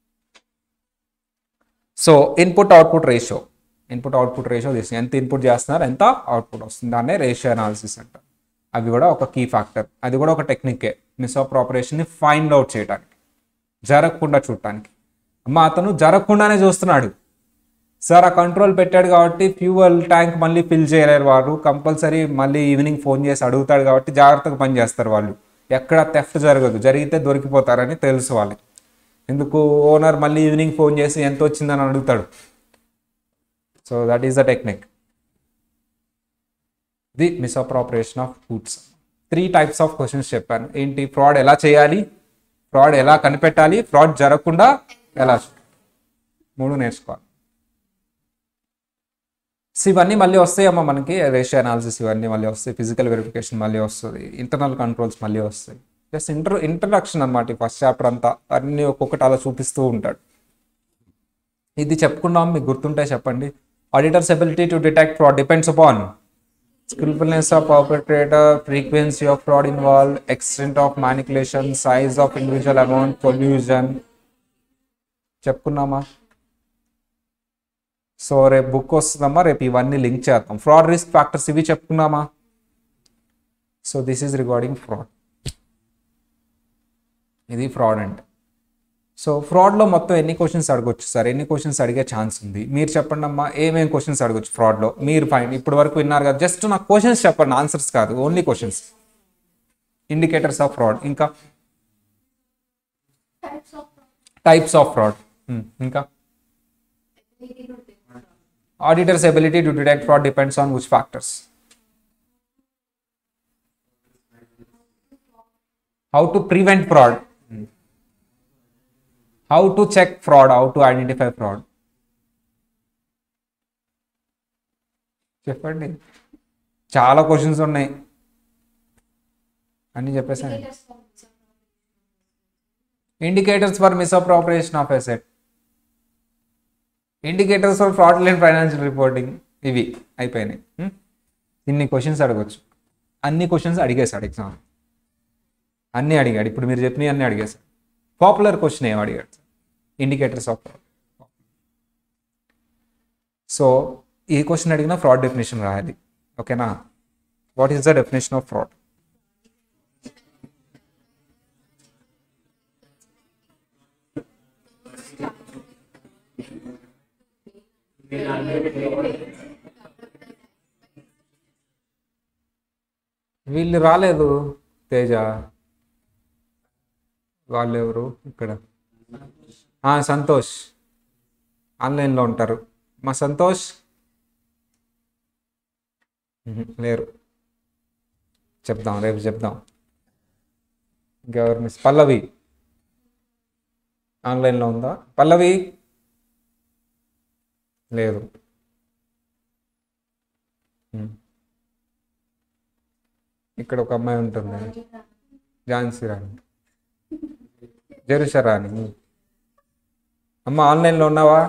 so input output ratio input output ratio తీసి ఎంత ఇన్పుట్ చేస్తున్నారు ఎంత అవుట్పుట్ వస్తుంది దాన్నే రేషియో అనాలిసిస్ అంటారు అవి కూడా ఒక కీ ఫ్యాక్టర్ అది కూడా ఒక టెక్నికే మిస్ ఆఫ్ ఆపరేషన్ని ఫైండ్ అవుట్ చేయడానికి జరగకుండా చూడటానికి అమ్మ అతను జరగకుండానే చూస్తున్నాడు సార్ ఆ కంట్రోల్ పెట్టాడు కాబట్టి ఫ్యూవల్ ట్యాంక్ మళ్ళీ ఫిల్ చేయలేరు వారు కంపల్సరీ మళ్ళీ ఈవినింగ్ ఫోన్ చేసి అడుగుతాడు కాబట్టి జాగ్రత్తగా పని చేస్తారు వాళ్ళు ఎక్కడ థెఫ్ట్ జరగదు జరిగితే దొరికిపోతారని తెలుసు వాళ్ళకి ఎందుకు ఓనర్ మళ్ళీ ఈవినింగ్ ఫోన్ చేసి ఎంత వచ్చిందని అడుగుతాడు so that is the technique the misappropriation of foods three types of questions చెప్పాను ఏంటి ఫ్రాడ్ ఎలా చేయాలి ఫ్రాడ్ ఎలా కనిపెట్టాలి ఫ్రాడ్ జరగకుండా ఎలా చూ- మూడు నేర్చుకోవాలి సో ఇవన్నీ మళ్ళీ వస్తాయమ్మా మనకి రేషియో అనాలిసిస్ ఇవన్నీ మళ్ళీ వస్తాయి ఫిజికల్ వెరిఫికేషన్ మళ్ళీ వస్తుంది ఇంటర్నల్ కంట్రోల్స్ మళ్ళీ వస్తాయి జస్ట్ ఇంటర్ ఇంట్రడక్షన్ అనమాట ఫస్ట్ చాప్టర్ అంతా అన్ని ఒక్కొక్కటి అలా చూపిస్తూ ఉంటాడు ఇది చెప్పుకున్నాం మీకు గుర్తుంటే చెప్పండి auditors ability to detect fraud depends upon skillfulness of perpetrator, frequency of fraud involved, extent of manipulation, size of individual amount, collusion. చెప్పుకున్నామా సో రేపు బుక్ వస్తుందమ్మా రేపు ఇవన్నీ లింక్ చేద్దాం ఫ్రాడ్ రిస్క్ ఫ్యాక్టర్స్ ఇవి చెప్పుకున్నామా so this is regarding fraud ఇది fraud అంటే సో ఫ్రాడ్లో మొత్తం ఎన్ని క్వశ్చన్స్ అడగొచ్చు సార్ ఎన్ని క్వశ్చన్స్ అడిగే ఛాన్స్ ఉంది మీరు చెప్పండి అమ్మా ఏమేమి క్వశ్చన్స్ అడగొచ్చు ఫ్రాడ్లో మీరు ఫైన్ ఇప్పటి వరకు విన్నారు కదా జస్ట్ నాకు క్వశ్చన్స్ చెప్పండి ఆన్సర్స్ కాదు only questions indicators of fraud ఇంకా types of types of fraud ఇంకా ability to detect auditors ability to detect fraud depends on which factors how to prevent fraud how to check fraud how to identify fraud చెప్పండి చాలా questions ఉన్నాయి అన్నీ చెప్పేసాను indicators for indicators for misappropriation of asset indicators for fraudulent financial reporting ఇవి అయిపోయినాయి హ్మ్? ఇన్ని questions అడగొచ్చు అన్ని క్వశ్చన్స్ అడిగేశాడు ఎగ్జామ్ అన్నీ అడిగాడు ఇప్పుడు మీరు చెప్పినవి అన్నీ అడిగేశాడు పాపులర్ క్వశ్చన్ ఏం అడిగాడు indicators of fraud so a question అడిగినా ఫ్రాడ్ డెఫినేషన్ రాయాలి ఓకేనా what is the definition of fraud వీళ్ళు రాలేదు తేజ వాళ్ళు ఎవరు ఇక్కడ ఆ, సంతోష్ ఆన్లైన్లో ఉంటారు మా సంతోష్ మ్మ్, లేరు చెప్దాం రేపు చెప్దాం ఇంకెవరు మిస్ పల్లవి ఆన్లైన్లో ఉందా పల్లవి లేదు మ్మ్. ఇక్కడ ఒక అమ్మాయి ఉంటుంది ఝాన్సీ రాణి జరుష రాణి అమ్మ ఆన్లైన్లో ఉన్నావా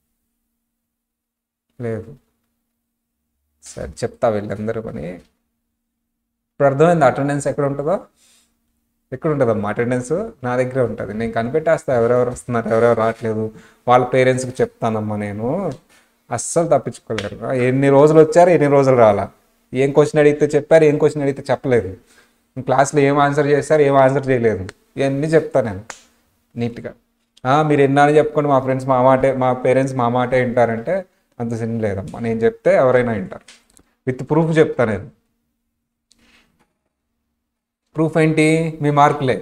లేదు సరే చెప్తా వీళ్ళందరూ పని ఇప్పుడు అర్థమైంది అటెండెన్స్ ఎక్కడ ఉంటుందో ఎక్కడ ఉంటుందమ్మా అటెండెన్స్ నా దగ్గరే ఉంటుంది నేను కనిపెట్టేస్తా ఎవరెవరు వస్తున్నారు ఎవరెవరు రావట్లేదు వాళ్ళ పేరెంట్స్కి చెప్తానమ్మా నేను అస్సలు తప్పించుకోలేరు ఎన్ని రోజులు వచ్చారు ఎన్ని రోజులు రాలా ఏం క్వశ్చన్ అడిగితే చెప్పారు ఏం క్వశ్చన్ అడిగితే చెప్పలేదు క్లాస్లో ఏం ఆన్సర్ చేశారు ఏం ఆన్సర్ చేయలేదు ఇవన్నీ చెప్తా నేను నీట్గా "ఆ, మీరు ఎన్నాళ్ళు చెప్పుకోండి మా ఫ్రెండ్స్ మా మాటే మా పేరెంట్స్ మా మాటే వింటారంటే అంత సిన్ లేదమ్మా నేను చెప్తే ఎవరైనా వింటారు విత్ ప్రూఫ్ చెప్తా నేను ప్రూఫ్ ఏంటి మీ మార్కులే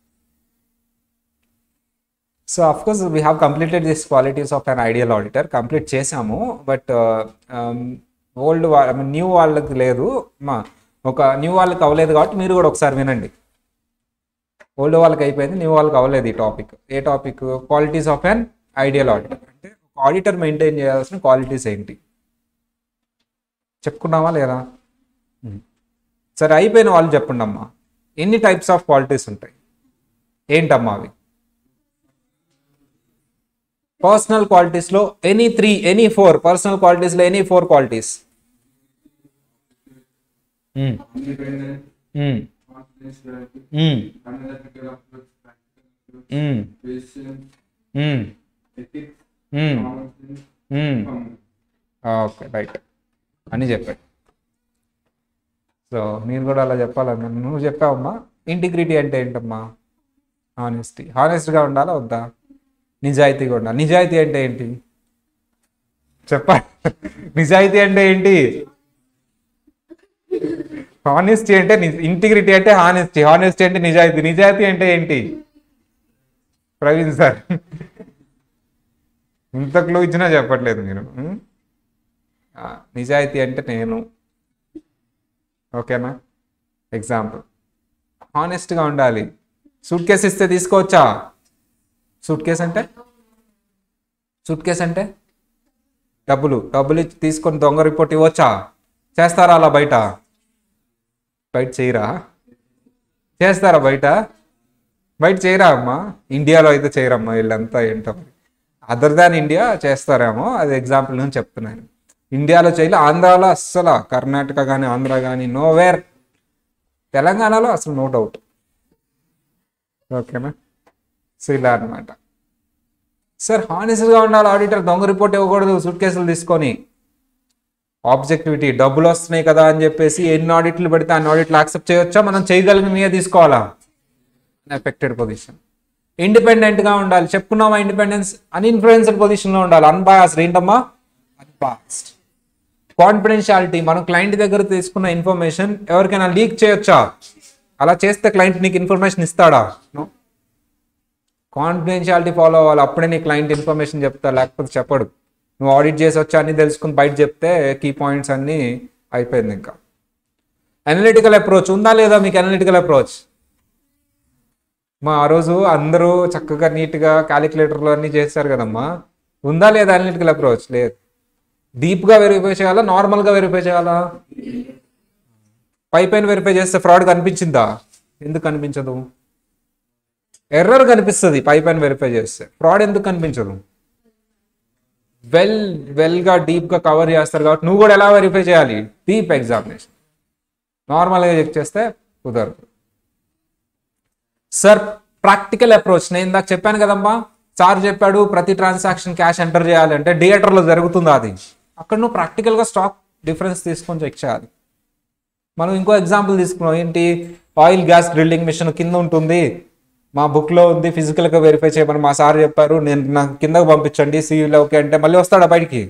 so of course we have completed this qualities of an ideal auditor complete చేసాము but old I mean new వాళ్ళకి లేదు మా ఒక న్యూ వాళ్ళకి అవ్వలేదు కాబట్టి మీరు కూడా ఒకసారి వినండి ఓల్డ్ వాళ్ళకి అయిపోయింది న్యూ వాళ్ళకి అవ్వలేదు ఈ topic a topic qualities of an ideal auditor అంటే ఒక ఆడిటర్ మెయింటైన్ చేయాల్సిన క్వాలిటీస్ ఏంటి చెప్పుకున్నావా లేదా Hmm. సరే అయిపోయిన వాళ్ళు చెప్పండి అమ్మా ఎన్ని టైప్స్ ఆఫ్ క్వాలిటీస్ ఉంటాయి ఏంటమ్మా అవి పర్సనల్ క్వాలిటీస్లో any three any four personal క్వాలిటీస్లో any four qualities okay right అని చెప్పాడు సో నేను కూడా అలా చెప్పాలన్నా నువ్వు చెప్పావమ్మా ఇంటిగ్రిటీ అంటే ఏంటమ్మా హానెస్టీ హానెస్ట్గా ఉండాలా వద్దా నిజాయితీగా ఉండాలి నిజాయితీ అంటే ఏంటి చెప్ప నిజాయితీ అంటే ఏంటి హానెస్టీ అంటే ఇంటిగ్రిటీ అంటే హానెస్టీ హానెస్టీ అంటే నిజాయితీ నిజాయితీ అంటే ఏంటి ప్రవీణ్ సార్ ఇంత క్లూ ఇచ్చినా చెప్పట్లేదు మీరు ఉం? ఆ, నిజాయితీ అంటే నేను ఓకేనా ఎగ్జాంపుల్ హానెస్ట్గా ఉండాలి సూట్ కేసు ఇస్తే తీసుకోవచ్చా సూట్ కేసు అంటే సూట్ కేసు అంటే డబ్బులు డబ్బులు ఇచ్చి తీసుకొని దొంగ రిపోర్ట్ ఇవ్వచ్చా చేస్తారా అలా బయట బయట చేయరా చేస్తారా బయట బయట చేయరా అమ్మా ఇండియాలో అయితే చేయరమ్మా వీళ్ళంతా ఏంటో అదర్ దాన్ ఇండియా చేస్తారేమో అది ఎగ్జాంపుల్ నుంచి చెప్తున్నాను ఇండియాలో చేయలే ఆంధ్రాలో అస్సలు కర్ణాటక కానీ ఆంధ్ర కానీ నోవేర్ తెలంగాణలో అసలు నో డౌట్ ఓకేనా సో ఇలా అనమాట సార్ హానెస్ట్గా ఉండాలి ఆడిటర్ దొంగ రిపోర్ట్ ఇవ్వకూడదు సూట్ కేసులు తీసుకొని ఆబ్జెక్టివిటీ డబ్బులు వస్తున్నాయి కదా అని చెప్పేసి ఎన్ని ఆడిట్లు పెడితే అన్ని ఆడిట్లు యాక్సెప్ట్ చేయొచ్చా మనం చేయగలిగినవే తీసుకోవాలా ఎఫెక్టెడ్ పొజిషన్ ఇండిపెండెంట్గా ఉండాలి చెప్పుకున్నామా ఇండిపెండెన్స్ అన్ఇన్ఫ్లుయెన్స్డ్ పొజిషన్లో ఉండాలి అన్బయాస్డ్ ఏంటమ్మా అన్బయాస్డ్ కాన్ఫిడెన్షియాలిటీ మనం క్లయింట్ దగ్గర తీసుకున్న ఇన్ఫర్మేషన్ ఎవరికైనా లీక్ చేయొచ్చా అలా చేస్తే క్లయింట్ నీకు ఇన్ఫర్మేషన్ ఇస్తాడా నో కాన్ఫిడెన్షియాలిటీ ఫాలో అవ్వాలి అప్పుడే నీ క్లయింట్ ఇన్ఫర్మేషన్ చెప్తా లేకపోతే చెప్పడు నువ్వు ఆడిట్ చేసి వచ్చి అన్ని తెలుసుకుని బయట చెప్తే కీ పాయింట్స్ అన్నీ అయిపోయింది ఇంకా అనలిటికల్ అప్రోచ్ ఉందా లేదా మీకు అనలిటికల్ అప్రోచ్ మా ఆ రోజు అందరూ చక్కగా నీట్గా క్యాలిక్యులేటర్లు అన్నీ చేస్తారు కదమ్మా ఉందా లేదా అనలిటికల్ అప్రోచ్ లేదు డీప్గా వెరిఫై చేయాలా నార్మల్గా వెరిఫై చేయాలా పై పైన వెరిఫై చేస్తే ఫ్రాడ్ కనిపించిందా ఎందుకు కనిపించదు ఎర్రర్ కనిపిస్తుంది పై పైన వెరిఫై చేస్తే ఫ్రాడ్ ఎందుకు కనిపించదు వెల్ వెల్గా డీప్గా కవర్ చేస్తారు కాబట్టి నువ్వు కూడా ఎలా వెరిఫై చేయాలి డీప్ ఎగ్జామినేషన్ నార్మల్గా చెక్ చేస్తే కుదరదు సార్ ప్రాక్టికల్ అప్రోచ్ నేను ఇందాక చెప్పాను కదమ్మా సార్ చెప్పాడు ప్రతి ట్రాన్సాక్షన్ క్యాష్ ఎంటర్ చేయాలంటే థియేటర్లో జరుగుతుందా అది అక్కడ నువ్వు ప్రాక్టికల్గా స్టాక్ డిఫరెన్స్ తీసుకొని చెక్ చేయాలి మనం ఇంకో ఎగ్జాంపుల్ తీసుకున్నాం ఏంటి ఆయిల్ గ్యాస్ డ్రిల్లింగ్ మిషన్ కింద ఉంటుంది మా బుక్లో ఉంది ఫిజికల్గా వెరిఫై చేయమని మా సార్ చెప్పారు నేను నాకు కిందకు పంపించండి సివిలో ఓకే అంటే మళ్ళీ వస్తాడా బయటికి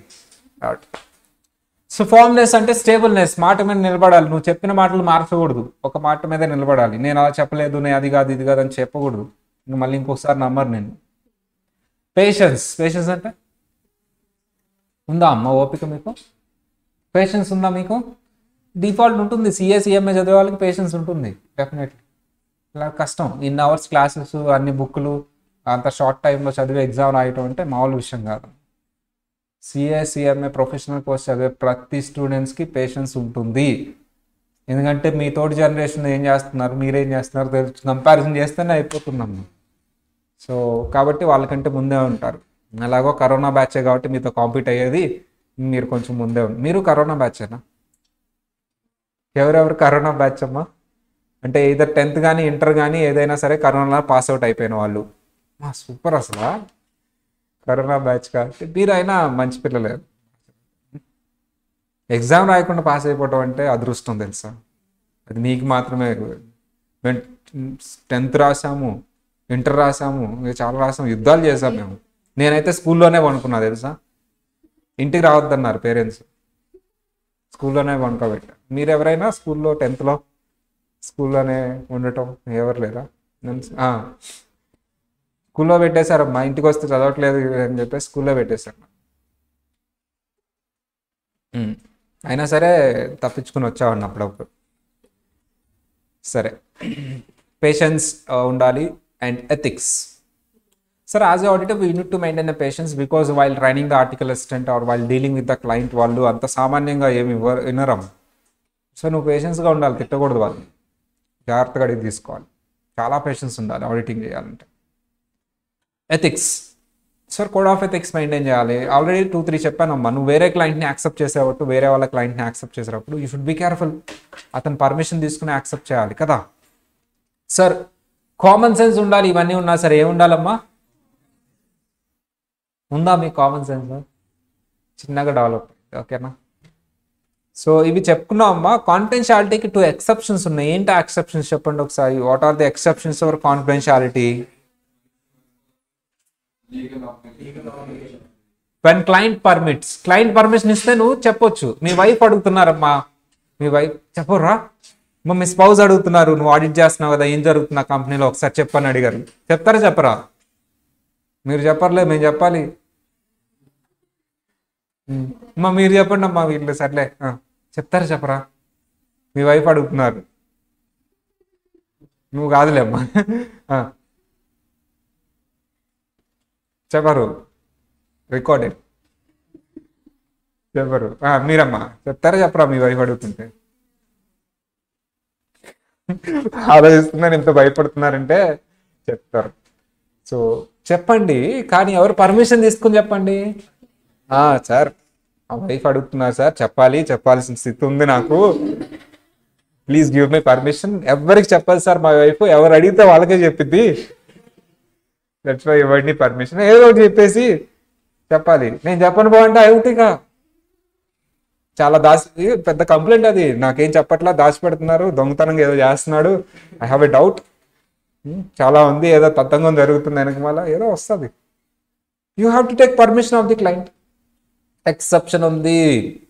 సో ఫార్మ్నెస్ అంటే స్టేబుల్నెస్ మాట మీద నిలబడాలి నువ్వు చెప్పిన మాటలు మార్చకూడదు ఒక మాట మీద నిలబడాలి నేను అలా చెప్పలేదు నేను అది కాదు ఇది కాదు అని చెప్పకూడదు ఇంక మళ్ళీ ఇంకొకసారి నమ్మరు నేను పేషెన్స్ పేషెన్స్ అంటే ఉందా అమ్మ ఓపిక మీకు పేషెన్స్ ఉందా మీకు డిఫాల్ట్ ఉంటుంది సిఏ సిఎంఏ చదివే వాళ్ళకి పేషెన్స్ ఉంటుంది డెఫినెట్లీ ఇలా కష్టం ఇన్ అవర్స్ క్లాసెస్ అన్ని బుక్లు అంత షార్ట్ టైంలో చదివే ఎగ్జామ్ రాయటం అంటే మామూలు విషయం కాదు సిఏ సిఎంఏ ప్రొఫెషనల్ కోర్స్ చదివే ప్రతి స్టూడెంట్స్కి పేషెన్స్ ఉంటుంది ఎందుకంటే మీ తోటి జనరేషన్ ఏం చేస్తున్నారు మీరేం చేస్తున్నారు తెలుసు కంపారిజన్ చేస్తేనే అయిపోతున్నాం సో కాబట్టి వాళ్ళకంటే ముందే ఉంటారు ఎలాగో కరోనా బ్యాచే కాబట్టి మీతో కాంపీట్ అయ్యేది మీరు కొంచెం ముందే ఉంది మీరు కరోనా బ్యాచేనా ఎవరెవరు కరోనా బ్యాచ్ అమ్మా అంటే ఇదర్ టెన్త్ కానీ ఇంటర్ కానీ ఏదైనా సరే కరోనా పాస్ అవుట్ అయిపోయిన వాళ్ళు మా సూపర్ అసలు కరోనా బ్యాచ్ కాబట్టి మీరైనా మంచి పిల్లలే ఎగ్జామ్ రాయకుండా పాస్ అయిపోవటం అంటే అదృష్టం తెలుసా అది మీకు మాత్రమే మేము టెన్త్ రాసాము ఇంటర్ రాసాము ఇంకా చాలా రాసాము యుద్ధాలు చేసాం మేము నేనైతే స్కూల్లోనే పనుకున్నా తెలుసా ఇంటికి రావద్దన్నారు పేరెంట్స్ స్కూల్లోనే పనుకోబెట్టా మీరు ఎవరైనా స్కూల్లో టెన్త్లో స్కూల్లోనే ఉండటం ఎవరు లేరా నేను- ఆ. స్కూల్లో పెట్టేశారు మా ఇంటికి వస్తే చదవట్లేదు అని చెప్పేసి స్కూల్లో పెట్టేశారు ఉమ్. అయినా సరే తప్పించుకుని వచ్చావండి అప్పుడప్పుడు సరే పేషెన్స్ ఉండాలి and ethics sir as auditor we need to maintain the patience because while training the article assistant are while dealing with the client వాళ్ళు అంత సామాన్యంగా ఏమి ఇవ్వరు వినరం సో నువ్వు పేషెన్స్గా ఉండాలి తిట్టకూడదు వాళ్ళు జాగ్రత్తగా అడిగి తీసుకోవాలి చాలా పేషెన్స్ ఉండాలి ఆడిటింగ్ చేయాలంటే ethics sir code of ethics maintain చేయాలి ఆల్రెడీ టూ త్రీ చెప్పానమ్మా నువ్వు వేరే క్లయింట్ని యాక్సెప్ట్ చేసేటప్పుడు వేరే వాళ్ళ క్లయింట్ని యాక్సెప్ట్ చేసేటప్పుడు యూ షుడ్ బీ కేర్ఫుల్ అతను పర్మిషన్ తీసుకుని యాక్సెప్ట్ చేయాలి కదా సార్ కామన్ సెన్స్ ఉండాలి ఇవన్నీ ఉన్నా సరే ఏమి ఉండాలమ్మా ఉందా మీ కామన్ సెన్స్ చిన్నగా డెవలప్ ఓకేనా సో ఇవి చెప్పుకున్నాం అమ్మా కాన్ఫిడెన్షియాలిటీకి టూ ఎక్సెప్షన్స్ ఉన్నాయి ఏంటి ఎక్సెప్షన్స్ చెప్పండి ఒకసారి what are the exceptions for confidentiality when client permits client permission ఇస్తే నువ్వు చెప్పొచ్చు మీ వైఫ్ అడుగుతున్నారమ్మా మీ వైఫ్ చెప్పరా మా మీ స్పౌజ్ అడుగుతున్నారు నువ్వు ఆడిట్ చేస్తున్నావు కదా ఏం జరుగుతున్నా కంపెనీలో ఒకసారి చెప్పని అడిగారు చెప్తారా చెప్పరా మీరు చెప్పర్లే మేము చెప్పాలి ఉమ్. అమ్మా మీరు చెప్పండి అమ్మా వీళ్ళు సర్లే ఆ, చెప్తారా చెప్పరా మీ వైఫ్ అడుగుతున్నారు నువ్వు కాదులే అమ్మా ఆ. చెప్పరు రికార్డెడ్ చెప్పరు ఆ, మీరమ్మా చెప్తారా చెప్పరా మీ వైఫ్ అడుగుతుంటే ఆలోచిస్తున్నారు ఇంత భయపడుతున్నారంటే చెప్తారు సో చెప్పండి కానీ ఎవరు పర్మిషన్ తీసుకుని చెప్పండి ఆ సార్ ఆ వైఫ్ అడుగుతున్నారు సార్ చెప్పాలి చెప్పాల్సిన స్థితి ఉంది నాకు ప్లీజ్ గివ్ మై పర్మిషన్ ఎవరికి చెప్పాలి సార్ మా వైఫ్ ఎవరు అడిగితే వాళ్ళకే చెప్పింది దట్స్ వై ఇవ్వండి పర్మిషన్ ఏదో ఒకటి చెప్పేసి చెప్పాలి నేను చెప్పను బాగుంటే అవుతాయిగా చాలా దాచి పెద్ద కంప్లైంట్ అది నాకేం చెప్పట్లా దాచిపెడుతున్నారు దొంగతనంగా ఏదో చేస్తున్నాడు ఐ హ్యావ్ ఎ డౌట్ చాలా ఉంది ఏదో తత్తంగం జరుగుతుంది వెనక మళ్ళా ఏదో వస్తుంది you have to take permission of the client exception ఉంది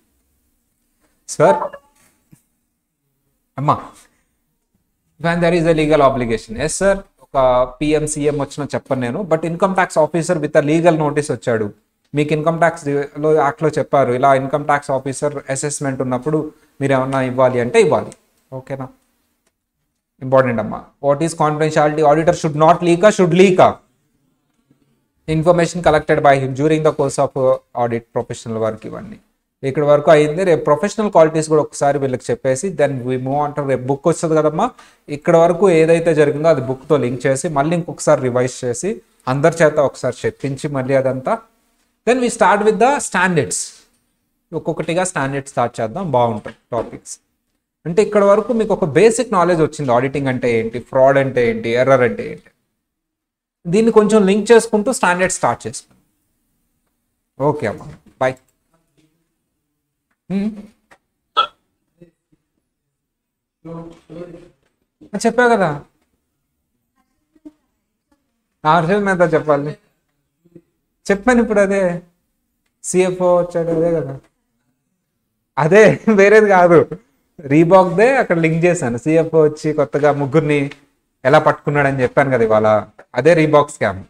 సార్ అమ్మా when there is a legal obligation yes sir ఒక పిఎం సిఎం వచ్చిన చెప్పను నేను but income tax officer with legal notice వచ్చాడు మీకు ఇన్కమ్ ట్యాక్స్ లో యాక్ట్లో చెప్పారు ఇలా ఇన్కమ్ ట్యాక్స్ ఆఫీసర్ అసెస్మెంట్ ఉన్నప్పుడు మీరు ఏమన్నా ఇవ్వాలి అంటే ఇవ్వాలి ఓకేనా ఇంపార్టెంట్ అమ్మా what is confidentiality auditor should not leak should leak information collected by him during the course of audit professional work ఇవన్నీ ఇక్కడ వరకు అయింది రేపు ప్రొఫెషనల్ క్వాలిటీస్ కూడా ఒకసారి వీళ్ళకి చెప్పేసి దెన్ వి మూవ్ అంటారు రేపు బుక్ వస్తుంది కదమ్మా ఇక్కడ వరకు ఏదైతే జరిగిందో అది book తో లింక్ చేసి మళ్ళీ ఇంకొకసారి రివైజ్ చేసి అందరి చేత ఒకసారి చెప్పించి మళ్ళీ అదంతా then we start with the standards ఒక్కొక్కటిగా స్టాండర్డ్ స్టార్ట్ చేద్దాం బాగుంటుంది టాపిక్స్ అంటే ఇక్కడ వరకు మీకు ఒక బేసిక్ నాలెడ్జ్ వచ్చింది ఆడిటింగ్ అంటే ఏంటి ఫ్రాడ్ అంటే ఏంటి ఎర్రర్ అంటే ఏంటి దీన్ని కొంచెం లింక్ చేసుకుంటూ స్టాండర్డ్ స్టార్ట్ చేసుకుందాం ఓకే అమ్మా బాయ్ చెప్పా కదా ఆర్షల్ మీద చెప్పాలి చెప్పాను ఇప్పుడు అదే సిఎఫ్ఓ వచ్చాడు అదే కదా అదే వేరేది కాదు రీబాక్దే అక్కడ లింక్ చేశాను సిఎఫ్ఓ వచ్చి కొత్తగా ముగ్గురిని ఎలా పట్టుకున్నాడని చెప్పాను కదా ఇవాళ అదే రీబాక్ స్కామ్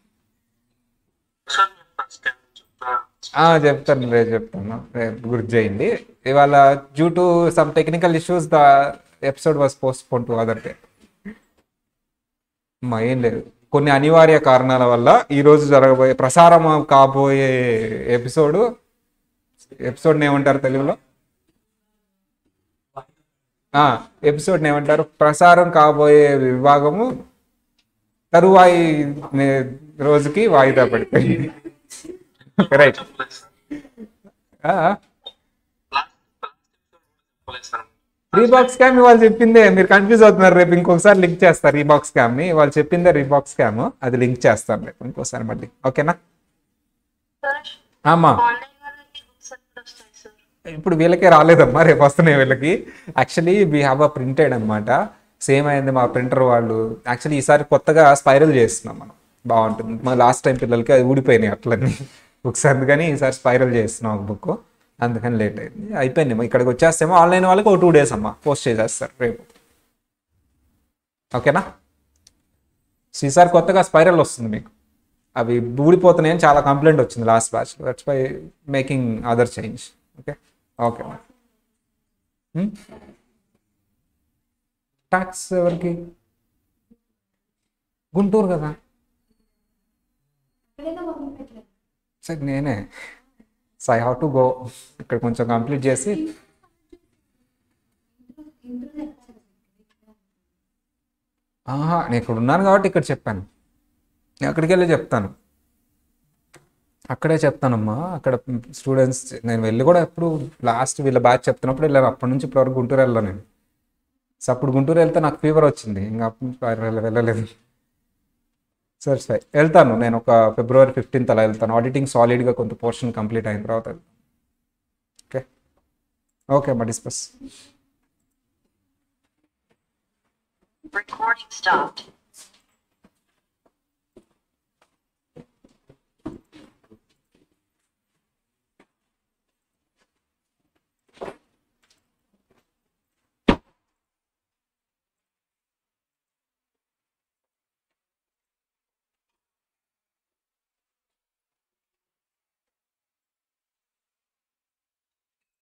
సార్ మేము ఫస్ట్ టైం చెప్తా ఆ, చెప్తాను రేపు చెప్తాను రేపు గుర్తు చేయండి ఇవాళ due to some technical issues the episode was postpone to other day అమ్మా ఏం లేదు కొన్ని అనివార్య కారణాల వల్ల ఈ రోజు జరగబోయే ప్రసారం కాబోయే ఎపిసోడ్ ఎపిసోడ్ ఏమంటారు తెలుగులో ఎపిసోడ్ ఏమంటారు ప్రసారం కాబోయే విభాగము తరువాయి నే- రోజుకి వాయిదా పడిపోయింది రైట్ చెప్పలేదు సార్ లాస్ట్ చెప్పలేదు సార్ రీబాక్స్ స్కామ్ వాళ్ళు చెప్పిందే మీరు కన్ఫ్యూజ్ అవుతున్నారు రేపు ఇంకొకసారి లింక్ చేస్తారు రీబాక్స్ స్కామ్ ని వాళ్ళు చెప్పిందే రీబాక్స్ స్కామ్ అది లింక్ చేస్తాను రేపు ఇంకోసారి మళ్ళీ ఓకేనా సార్ ఆమా ఆన్లైన్ వాళ్ళకి బుక్స్ ఎప్పుడు వస్తాయి సార్ ఇప్పుడు వీళ్ళకే రాలేదమ్మా రేపు వస్తున్నాయి వీళ్ళకి actually we have a printed అనమాట సేమ్ అయింది మా ప్రింటర్ వాళ్ళు యాక్చువల్లీ ఈసారి కొత్తగా స్పైరల్ చేస్తున్నాం మనం బాగుంటుంది మా లాస్ట్ టైం పిల్లలకి అది ఊడిపోయినాయి అట్లన్నీ బుక్స్ అందుకని ఈసారి స్పైరల్ చేస్తున్నాం ఒక బుక్ అందుకని లేట్ అయింది అయిపోయింది మా ఇక్కడికి వచ్చేస్తేమో ఆన్లైన్ వాళ్ళకి ఒక టూ డేస్ అమ్మా పోస్ట్ చేసేస్తారు రేపు ఓకేనా సో ఈసారి కొత్తగా స్పైరల్ వస్తుంది మీకు అవి ఊడిపోతున్నాయని చాలా కంప్లైంట్ వచ్చింది last batch that's by making other change okay okay tax ఎవరికి గుంటూరు కదా సరే నేనే so I have to go ఇక్కడ కొంచెం కంప్లీట్ చేసి ఆహా నేను ఇక్కడ ఉన్నాను కాబట్టి ఇక్కడ చెప్పాను నేను అక్కడికి వెళ్ళి చెప్తాను అక్కడే చెప్తానమ్మా అక్కడ స్టూడెంట్స్ నేను వెళ్ళి కూడా ఎప్పుడు లాస్ట్ వీళ్ళ బ్యాచ్ చెప్తున్నప్పుడు వెళ్ళాను అప్పటి నుంచి ఇప్పటివరకు గుంటూరు వెళ్ళాను నేను సో అప్పుడు గుంటూరు వెళ్తే నాకు ఫీవర్ వచ్చింది ఇంకా అప్పటి నుంచి వెళ్ళ- వెళ్ళలేదు సరే సరే వెళ్తాను నేను ఒక ఫిబ్రవరి ఫిఫ్టీన్త్ అలా వెళ్తాను ఆడిటింగ్ సాలిడ్గా కొంత పోర్షన్ కంప్లీట్ అయిన తర్వాత వెళ్తాను ఓకే ఓకే అమ్మా డిస్కస్ Recording stopped.